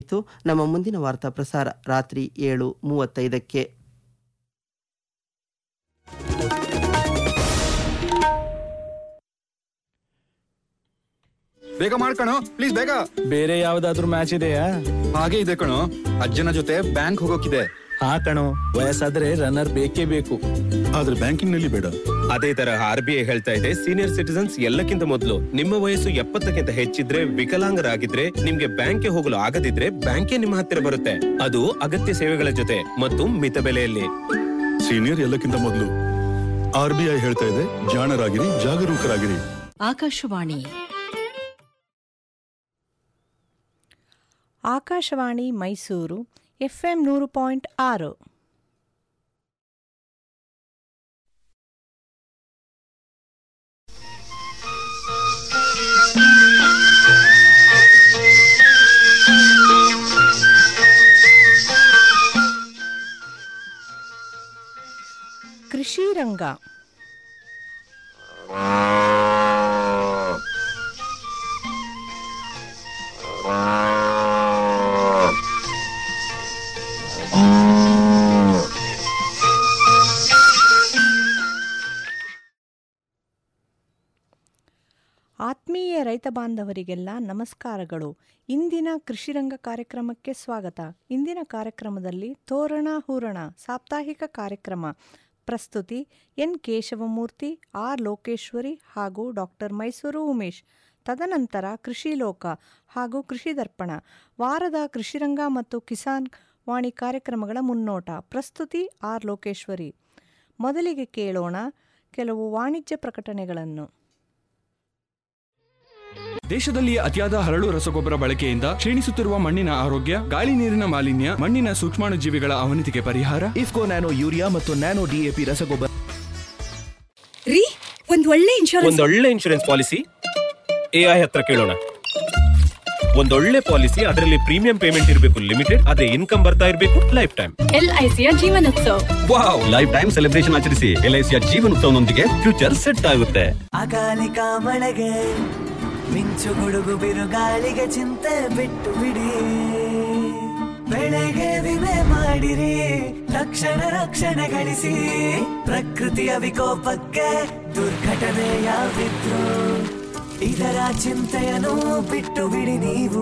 ಇತ್ತು ನಮ್ಮ ಮುಂದಿನ ವಾರ್ತಾ ಪ್ರಸಾರ ರಾತ್ರಿ ಏಳು ಮೂವತ್ತೈದಕ್ಕೆ ಬೇಗ ಮಾಡ್ಕಣೋ ಪ್ಲೀಸ್ ಬೇಗ ಬೇರೆ ಯಾವ್ದಾದ್ರು ಮ್ಯಾಚ್ ಇದೆಯಾ ಹಾಗೆ ಇದೆ ಕಣೋ ಅಜ್ಜನ ಜೊತೆ ಬ್ಯಾಂಕ್ ಹೋಗೋಕಿದೆ ಹಾ ಕಣೋ ವಯಸ್ಸಾದ್ರೆ ರನ್ನರ್ ಬೇಕೇ ಬೇಕು ಆದ್ರೆ ಬ್ಯಾಂಕಿಂಗ್ ನಲ್ಲಿ ಬೇಡ ಅದೇ ತರಹ ಆರ್ ಬಿ ಐ ಹೇಳ್ತಾ ಇದೆ ಸೀನಿಯರ್ ಸಿಟಿಸನ್ಸ್ ಎಲ್ಲಕ್ಕಿಂತ ಮೊದಲು ನಿಮ್ಮ ವಯಸ್ಸು ಎಪ್ಪತ್ತಕ್ಕಿಂತ ಹೆಚ್ಚಿದ್ರೆ ವಿಕಲಾಂಗರಾಗಿದ್ರೆ ನಿಮ್ಗೆ ಬ್ಯಾಂಕ್ಗೆ ಹೋಗಲು ಆಗದಿದ್ರೆ ಬ್ಯಾಂಕೇ ನಿಮ್ಮ ಹತ್ತಿರ ಬರುತ್ತೆ ಅದು ಅಗತ್ಯ ಸೇವೆಗಳ ಜೊತೆ ಮತ್ತು ಮಿತ ಬೆಲೆಯಲ್ಲಿ ಸೀನಿಯರ್ ಎಲ್ಲಕ್ಕಿಂತ ಮೊದಲು ಆರ್ ಬಿ ಐ ಹೇಳ್ತಾ ಇದೆ ಜಾಣರಾಗಿರಿ ಜಾಗರೂಕರಾಗಿರಿ ಆಕಾಶವಾಣಿ ಆಕಾಶವಾಣಿ ಮೈಸೂರು ಎಫ್ಎಂ ನೂರು ಪಾಯಿಂಟ್ ಆರು ಕೃಷಿ ರಂಗ ಆತ್ಮೀಯ ರೈತ ಬಾಂಧವರಿಗೆಲ್ಲ ನಮಸ್ಕಾರಗಳು ಇಂದಿನ ಕೃಷಿರಂಗ ಕಾರ್ಯಕ್ರಮಕ್ಕೆ ಸ್ವಾಗತ ಇಂದಿನ ಕಾರ್ಯಕ್ರಮದಲ್ಲಿ ತೋರಣ ಹೂರಣ ಸಾಪ್ತಾಹಿಕ ಕಾರ್ಯಕ್ರಮ ಪ್ರಸ್ತುತಿ ಎನ್ ಕೇಶವಮೂರ್ತಿ ಆರ್ ಲೋಕೇಶ್ವರಿ ಹಾಗೂ ಡಾಕ್ಟರ್ ಮೈಸೂರು ಉಮೇಶ್ ತದನಂತರ ಕೃಷಿ ಲೋಕ ಹಾಗೂ ಕೃಷಿ ದರ್ಪಣ ವಾರದ ಕೃಷಿರಂಗ ಮತ್ತು ಕಿಸಾನ್ ವಾಣಿ ಕಾರ್ಯಕ್ರಮಗಳ ಮುನ್ನೋಟ ಪ್ರಸ್ತುತಿ ಆರ್ ಲೋಕೇಶ್ವರಿ ಮೊದಲಿಗೆ ಕೇಳೋಣ ಕೆಲವು ವಾಣಿಜ್ಯ ಪ್ರಕಟಣೆಗಳನ್ನು ದೇಶದಲ್ಲಿ ಅತಿಯಾದ ಹರಳು ರಸಗೊಬ್ಬರ ಬಳಕೆಯಿಂದ ಕ್ಷೀಣಿಸುತ್ತಿರುವ ಮಣ್ಣಿನ ಆರೋಗ್ಯ ಗಾಳಿ ನೀರಿನ ಮಾಲಿನ್ಯ ಮಣ್ಣಿನ ಸೂಕ್ಷ್ಮಾಣುಜೀವಿಗಳ ಅವನತಿಗೆ ಪರಿಹಾರ ಇಫ್ಕೋ ನ್ಯಾನೋ ಯೂರಿಯಾ ಮತ್ತು ನ್ಯಾನೋ ಡಿಎಪಿ ರಸಗೊಬ್ಬರ ರೀ ಒಂದ್ ಒಳ್ಳೆ ಇನ್ಶೂರೆನ್ಸ್ ಒಂದೊಳ್ಳೆ ಇನ್ಶೂರೆನ್ಸ್ ಪಾಲಿಸಿ ಎಐ ಹತ್ರ ಕೇಳೋಣ ಒಂದೊಳ್ಳೆ ಪಾಲಿಸಿ ಅದರಲ್ಲಿ ಪ್ರೀಮಿಯಂ ಪೇಮೆಂಟ್ ಇರಬೇಕು ಲಿಮಿಟೆಡ್ ಅದೇ ಇನ್ಕಮ್ ಬರ್ತಾ ಇರಬೇಕು ಲೈಫ್ ಟೈಮ್ ಎಲ್ಐಸಿಯ Jeevan Utsav wow life time celebration ಆಚರಿಸಿ ಎಲ್ಐಸಿಯ ಜೀವನೋತ್ಸವನೊಂದಿಗೆ ಫ್ಯೂಚರ್ ಸೆಟ್ ಆಗುತ್ತೆ ಅಕಾಲಿಕ ಮಳೆಗೆ ಮಿಂಚು ಗುಡುಗು ಬಿರುಗಾಳಿಗೆ ಚಿಂತೆ ಬಿಟ್ಟು ಬಿಡಿ ಬೆಳೆಗೆ ವಿಮೆ ಮಾಡಿರಿ ತಕ್ಷಣ ರಕ್ಷಣೆ ಗಳಿಸಿ ಪ್ರಕೃತಿಯ ವಿಕೋಪಕ್ಕೆ ದುರ್ಘಟನೆ ಯಾವಿದ್ರು ಇದರ ಚಿಂತೆಯನ್ನು ಬಿಟ್ಟು ಬಿಡಿ ನೀವು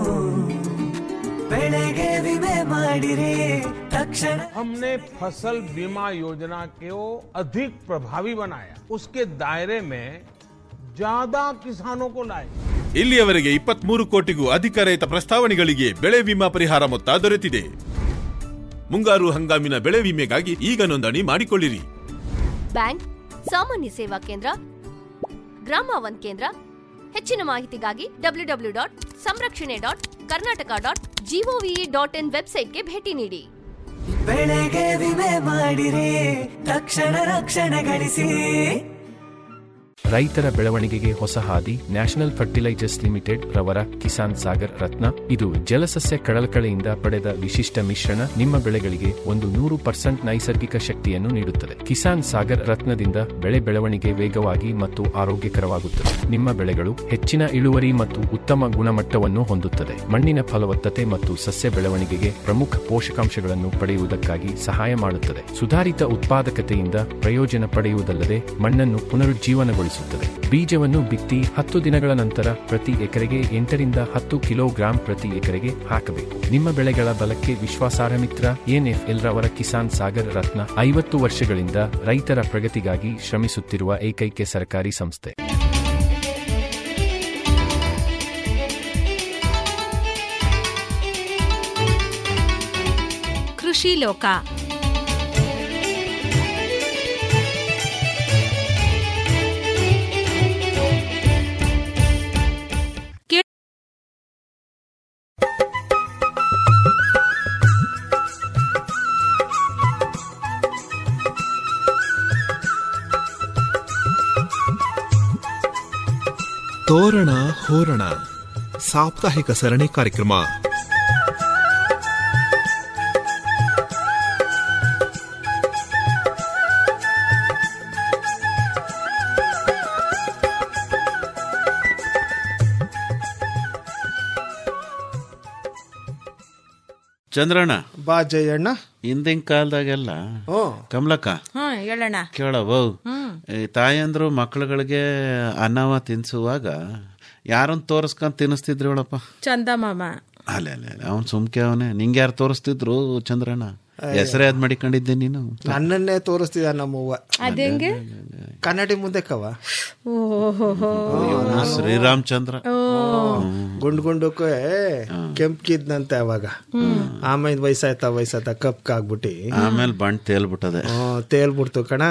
ಬೆಳೆಗೆ ವಿಮೆ ಮಾಡಿರಿ ತಕ್ಷಣ हमने फसल बीमा योजना को अधिक प्रभावी बनाया उसके दायरे में ज्यादा किसानों को लाए ಇಲ್ಲಿಯವರೆಗೆ ಇಪ್ಪತ್ಮೂರು ಕೋಟಿಗೂ ಅಧಿಕ ರೈತ ಪ್ರಸ್ತಾವನೆಗಳಿಗೆ ಬೆಳೆ ವಿಮಾ ಪರಿಹಾರ ಮೊತ್ತ ದೊರೆತಿದೆ ಮುಂಗಾರು ಹಂಗಾಮಿನ ಬೆಳೆ ವಿಮೆಗಾಗಿ ಈಗ ನೋಂದಣಿ ಮಾಡಿಕೊಳ್ಳಿರಿ ಬ್ಯಾಂಕ್ ಸಾಮಾನ್ಯ ಸೇವಾ ಕೇಂದ್ರ ಗ್ರಾಮ ಒಂದ್ ಕೇಂದ್ರ ಹೆಚ್ಚಿನ ಮಾಹಿತಿಗಾಗಿ W W dot Samrakshane dot Karnataka dot G O V dot in ವೆಬ್ಸೈಟ್ಗೆ ಭೇಟಿ ನೀಡಿ ಬೆಳೆಗೆ ವಿಮೆ ಮಾಡಿರಿ ತಕ್ಷಣ ರಕ್ಷಣೆ ಗಳಿಸಿ ರೈತರ ಬೆಳವಣಿಗೆಗೆ ಹೊಸ ಹಾದಿ ನ್ಯಾಷನಲ್ ಫರ್ಟಿಲೈಜರ್ಸ್ ಲಿಮಿಟೆಡ್ ರವರ ಕಿಸಾನ್ ಸಾಗರ್ ರತ್ನ ಇದು ಜಲಸಸ್ಯ ಕಡಲಕಳೆಯಿಂದ ಪಡೆದ ವಿಶಿಷ್ಟ ಮಿಶ್ರಣ ನಿಮ್ಮ ಬೆಳೆಗಳಿಗೆ ಒಂದು ನೂರು ಪರ್ಸೆಂಟ್ ನೈಸರ್ಗಿಕ ಶಕ್ತಿಯನ್ನು ನೀಡುತ್ತದೆ ಕಿಸಾನ್ ಸಾಗರ್ ರತ್ನದಿಂದ ಬೆಳೆ ಬೆಳವಣಿಗೆ ವೇಗವಾಗಿ ಮತ್ತು ಆರೋಗ್ಯಕರವಾಗುತ್ತದೆ ನಿಮ್ಮ ಬೆಳೆಗಳು ಹೆಚ್ಚಿನ ಇಳುವರಿ ಮತ್ತು ಉತ್ತಮ ಗುಣಮಟ್ಟವನ್ನು ಹೊಂದುತ್ತದೆ ಮಣ್ಣಿನ ಫಲವತ್ತತೆ ಮತ್ತು ಸಸ್ಯ ಬೆಳವಣಿಗೆಗೆ ಪ್ರಮುಖ ಪೋಷಕಾಂಶಗಳನ್ನು ಪಡೆಯುವುದಕ್ಕಾಗಿ ಸಹಾಯ ಮಾಡುತ್ತದೆ ಸುಧಾರಿತ ಉತ್ಪಾದಕತೆಯಿಂದ ಪ್ರಯೋಜನ ಪಡೆಯುವುದಲ್ಲದೆ ಮಣ್ಣನ್ನು ಪುನರುಜ್ಜೀವನಗೊಳಿಸುತ್ತದೆ ಬೀಜವನ್ನು ಬಿತ್ತಿ ಹತ್ತು ದಿನಗಳ ನಂತರ ಪ್ರತಿ ಎಕರೆಗೆ ಎಂಟರಿಂದ ಹತ್ತು ಕಿಲೋಗ್ರಾಂ ಪ್ರತಿ ಎಕರೆಗೆ ಹಾಕಬೇಕು ನಿಮ್ಮ ಬೆಳೆಗಳ ಬಲಕ್ಕೆ ವಿಶ್ವಾಸಾರ್ಹ ಮಿತ್ರ ಎನ್ಎಫ್ಎಲ್ ರವರ ಕಿಸಾನ್ ಸಾಗರ್ ರತ್ನ ಐವತ್ತು ವರ್ಷಗಳಿಂದ ರೈತರ ಪ್ರಗತಿಗಾಗಿ ಶ್ರಮಿಸುತ್ತಿರುವ ಏಕೈಕ ಸರ್ಕಾರಿ ಸಂಸ್ಥೆ ಕೃಷಿ ಲೋಕ ತೋರಣ ಹೋರಣ ಸಾಪ್ತಾಹಿಕ ಸರಣಿ ಕಾರ್ಯಕ್ರಮ ಚಂದ್ರಣ್ಣ ಬಾ ಜಯಣ್ಣ ಹಿಂದಿನ ಕಾಲದಾಗೆಲ್ಲ ಹ್ಮ್. ಕಮಲಕ್ಕ ಹಾ ಹೇಳೋಣ ಕೇಳವು ಹ್ಮ್. ಈ ತಾಯಂದ್ರು ಮಕ್ಳುಗಳಿಗೆ ಅನ್ನವ ತಿನ್ಸುವಾಗ ಯಾರನ್ನ ತೋರಿಸ್ಕೊಂಡ್ ತಿನ್ನಿಸ್ತಿದ್ರು ಹೇಳಪ್ಪ ಚಂದ ಮಾಮ ಅಲ್ಲೇ ಅಲ್ಲೇ ಅವ್ನು ಸುಮ್ಕೆ ಅವನೇ ನಿಂಗೆ ಯಾರು ತೋರಿಸ್ತಿದ್ರು ಚಂದ್ರಣ್ಣ ಹೆಸರೇ ಅದ್ ಮಾಡಿಕೊಂಡಿದ್ದೆ ನೀನು ನನ್ನನ್ನೇ ತೋರಿಸ್ತಿದ ನಮ್ಮವ್ವ ಅದೇಂಗೆ ಕನ್ನಡಿ ಮುಂದೆ ಕವ ಓಹೋ ಇವ್ನು ಶ್ರೀರಾಮಚಂದ್ರ ಗುಂಡ್ ಗುಂಡಕ್ಕೆ ಕೆಂಪ್ಕಿದ್ನಂತೆ ಅವಾಗ ಆಮೇಲೆ ವಯಸ್ಸಾಯ್ತಾ ವಯಸ್ಸಾಯ್ತಾ ಕಪ್ಕ ಆಗ್ಬಿಟ್ಟಿ ಆಮೇಲೆ ಬಂಡ್ ತೇಲ್ಬಿಟ್ಟದೆ ಹ್ಮ್, ತೇಲ್ಬಿಡ್ತು ಕಣ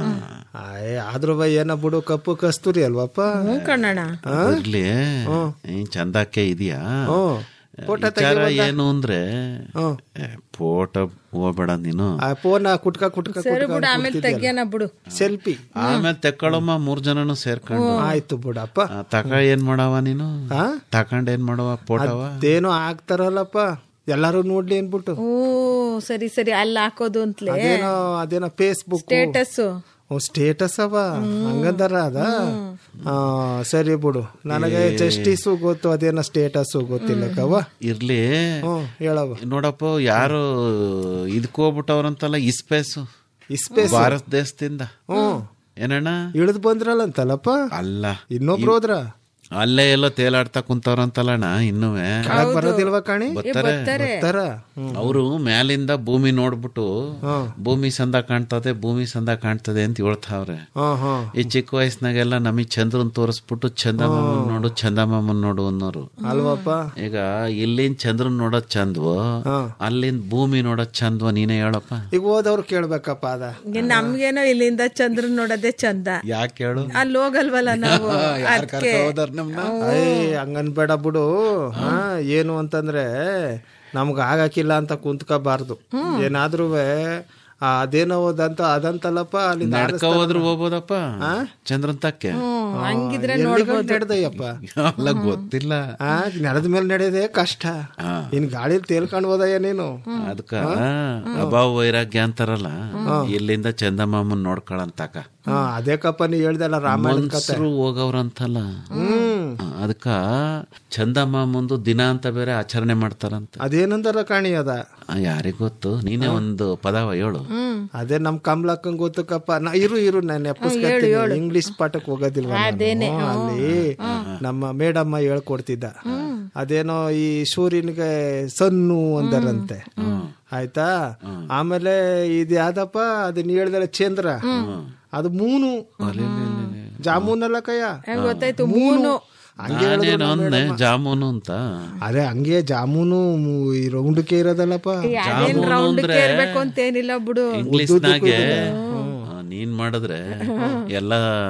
ಆಯ್ ಆದ್ರೂ ಬೈ ಏನ ಬಿಡು ಕಪ್ಪು ಕಸ್ತೂರಿ ಅಲ್ವಪ್ಪ ಹ್ಞೂ ಕಣ್ಣಣ್ಣ ಇರ್ಲಿ ಏನ್ ಚಂದಕ್ಕೆ ಇದೆಯಾ ಹ್ಮ್. ಫೋಟೋ ವಿಚಾರ ತೆಗಿಬೋದಾ? ಏನು ಅಂದ್ರೆ ಏ, ಫೋಟೋ ಹೋಗ್ಬೇಡ ನೀನು ಆ ಫೋನ್ ಕುಟ್ಕ ಕುಟ್ಕ ಸರಿ ಬಿಡು ಆಮೇಲೆ ತೆಗಿಯೋಣ ಬಿಡು ಸೆಲ್ಫಿ ಆಮೇಲೆ ತೆಕ್ಕೊಳ್ಳಮ್ಮ ಮೂರ್ ಜನನು ಸೇರ್ಕೊಂಡು ಆಯ್ತು ಬಿಡಪ್ಪ ಆ, ತಕ ಏನ್ ಮಾಡವ ನೀನು ತಕೊಂಡ್ ಏನ್ ಮಾಡವ ಫೋಟೋವ ಅದೇನೋ ಆಗ್ತಾರಲ್ಲಪ್ಪ ಎಲ್ಲಾರು ನೋಡ್ಲಿ ಅನ್ಬಿಟ್ಟು ಓ ಸರಿ ಸರಿ ಅಲ್ಲಿ ಹಾಕೋದು ಅಂತಲೇ ಅದೇನೋ ಅದೇನೋ ಫೇಸ್ಬುಕ್ ಸ್ಟೇಟಸ್ ಸ್ಟೇಟಸ್ ಅವ ಹಂಗಂದಾರ ಅದ ಆ, ಸರಿ ಬಿಡು ನನಗೆ ಜಸ್ಟಿಸ್ ಗೊತ್ತು ಅದೇನೋ ಸ್ಟೇಟಸ್ ಗೊತ್ತಿಲ್ಲ ಕವ ಇರ್ಲಿ ಹೇಳವ ನೋಡಪ್ಪ ಯಾರು ಇದಕ್ ಹೋಗ್ಬಿಟ್ಟವ್ರಂತಲ್ಲ ಇಸ್ಪೇಸು ಇಸ್ಪೇಸ್ ಭಾರತ ದೇಶದಿಂದ ಹ್ಮ್ ಏನಣ್ಣ ಇಳಿದು ಬಂದ್ರಲ್ಲಂತಲ್ಲಪ್ಪ ಅಲ್ಲ ಇನ್ನೊಬ್ರು ಹೋದ್ರ ಅಲ್ಲೇ ಎಲ್ಲೋ ತೇಲಾಡ್ತಾ ಕುಂತವ್ರಂತಲ್ಲಣ್ಣ ಇನ್ನುವೆ ಕೆಳಗ್ ಬರೋದಿಲ್ವಾ ಕಾಣಿ ಬರ್ತಾರೆ ಬರ್ತಾರ ಅವರು ಮ್ಯಾಲಿಂದ ಭೂಮಿ ನೋಡ್ಬಿಟ್ಟು ಭೂಮಿ ಸಂದ ಕಾಣ್ತದೆ ಭೂಮಿ ಸಂದ ಕಾಣ್ತದೆ ಅಂತ ಹೇಳ್ತಾವ್ರೆ ಹಾ ಹಾ ಈ ಚಿಕ್ಕ ವಯಸ್ಸಿನಾಗೆಲ್ಲ ನಮಗ್ ಚಂದ್ರನ್ ತೋರಿಸ್ಬಿಟ್ಟು ಚಂದಮಾಮನ್ ನೋಡು ಚಂದಮಾಮನ್ ನೋಡು ಅನ್ನೋರು ಅಲ್ವಪ್ಪ ಈಗ ಇಲ್ಲಿಂದ ಚಂದ್ರನ್ ನೋಡೋದ್ ಚಂದ್ವೋ ಅಲ್ಲಿಂದ ಭೂಮಿ ನೋಡೋದ್ ಚಂದ್ವೋ ನೀನೇ ಹೇಳಪ್ಪ ಈಗ ಹೋದವ್ರು ಕೇಳ್ಬೇಕಪ್ಪ ಅದ ನಮ್ಗೇನೋ ಇಲ್ಲಿಂದ ಚಂದ್ರನ್ ನೋಡೋದೇ ಚಂದ ಯಾಕೆ ಹೇಳು ಅಲ್ಲಿ ಹೋಗಲ್ವಲ್ಲ ನಾವು ಯಾರ್ ಅದಕ್ಕೆ ಕರ್ಕೊಂಡ್ ನಮ್ನ ಅಯ್ಯ ಹಂಗನ್ಬೇಡ ಬಿಡು ಹಾ ಏನು ಅಂತಂದ್ರೆ ನಮ್ಗ ಆಗಕ್ಕಿಲ್ಲ ಅಂತ ಕುಂತ್ಕೋಬಾರ್ದು ಏನಾದ್ರೂ ಅದೇನೋ ಹೋದಂತ ಅದಂತಲ್ಲಪ್ಪ ಅಲ್ಲಿ ನಡ್ಕ ಹೋದ್ರು ಹೋಗ್ಬೋದಪ್ಪ ಚಂದ್ರನ್ ತಕ್ಕೆ ಹಂಗಿದ್ರೆ ನಡೆದಯ್ಯಪ್ಪ ಅಲ್ಲ ಗೊತ್ತಿಲ್ಲ ಆ ನೆಲದ ಮೇಲೆ ನಡೆಯೋದೇ ಕಷ್ಟ ಇನ್ ಗಾಳಿಲಿ ತೇಲ್ಕೊಂಡ್ ಹೋದಯ್ಯ ನೀನು ಅದಕ್ಕ ಅಭಾವ ವೈರಾಗ್ಯ ಅಂತಾರಲ್ಲ ಇಲ್ಲಿಂದ ಚಂದಮಾಮನ್ ನೋಡ್ಕೊಳಂತಾಕ ಹಾ ಅದೇ ಕಪ್ಪ ನೀ ಹೇಳ್ದಲ್ಲ ರಾಮಾಯಣದ ಕತೆ ಮನ್ಸರು ಹೋಗವ್ರಂತಲ್ಲ ಹ್ಮ್ ಅದಕ್ಕ ಚಂದಮಾಮಂದು ದಿನ ಅಂತ ಬೇರೆ ಆಚರಣೆ ಮಾಡ್ತಾರಂತ ಅದೇನಂದಾರ ಕಾಣಿ ಅದ ಯಾರಿಗ್ ಗೊತ್ತು ನೀನೇ ಒಂದು ಪದವ ಹೇಳು ಅದೇ ನಮ್ ಕಮಲಕ್ಕಂಗ್ ಗೊತ್ತಕ್ಕಪ್ಪ ನಾ ಇರು ಇರು ನಾನು ಎಪ್ಪಿಸ್ಕೊತೀನಿ ಇಂಗ್ಲಿಷ್ ಪಾಠಕ್ ಹೋಗೋದಿಲ್ವ ನಾನು? ಹ್ಮ್, ಅಲ್ಲಿ ನಮ್ಮ ಮೇಡಮ್ಮ ಹೇಳ್ಕೊಡ್ತಿದ್ದ ಅದೇನೋ ಈ ಸೂರ್ಯನಿಗೆ ಸನ್ನು ಅಂದರಂತೆ ಆಯ್ತಾ ಆಮೇಲೆ ಇದು ಯಾವ್ದಪ್ಪ ಅದನ್ನ ಹೇಳ್ದಲ್ಲ ಚಂದ್ರ ಅದು ಮೂನು ಜಾಮೂನ್ ಅಲ್ಲ ಕಯ್ಯ ಗೊತ್ತಾಯ್ತು ಮೂನು ಹಂಗೆ ಹೇಳಿದ್ರು ನಾನೇನು ನಮ್ಮ ಅಂದೆ ಮೇಡಮ್ಮ. ಜಾಮೂನು ಅಂತ ಅದೇ ಹಂಗೆ ಜಾಮೂನು ಮು- ಈ ರೌಂಡಕ್ಕೆ ಇರೋದಲ್ಲಪ್ಪ ಅದೇನ್ ರೌಂಡ್ ಇರ್ಬೇಕು ಅಂತ ಏನಿಲ್ಲ ಬಿಡು ಇಂಗ್ಲಿಷ್ನಾಗೆ ಆ, ನೀನ್ ಮಾಡಿದ್ರೆ ಎಲ್ಲ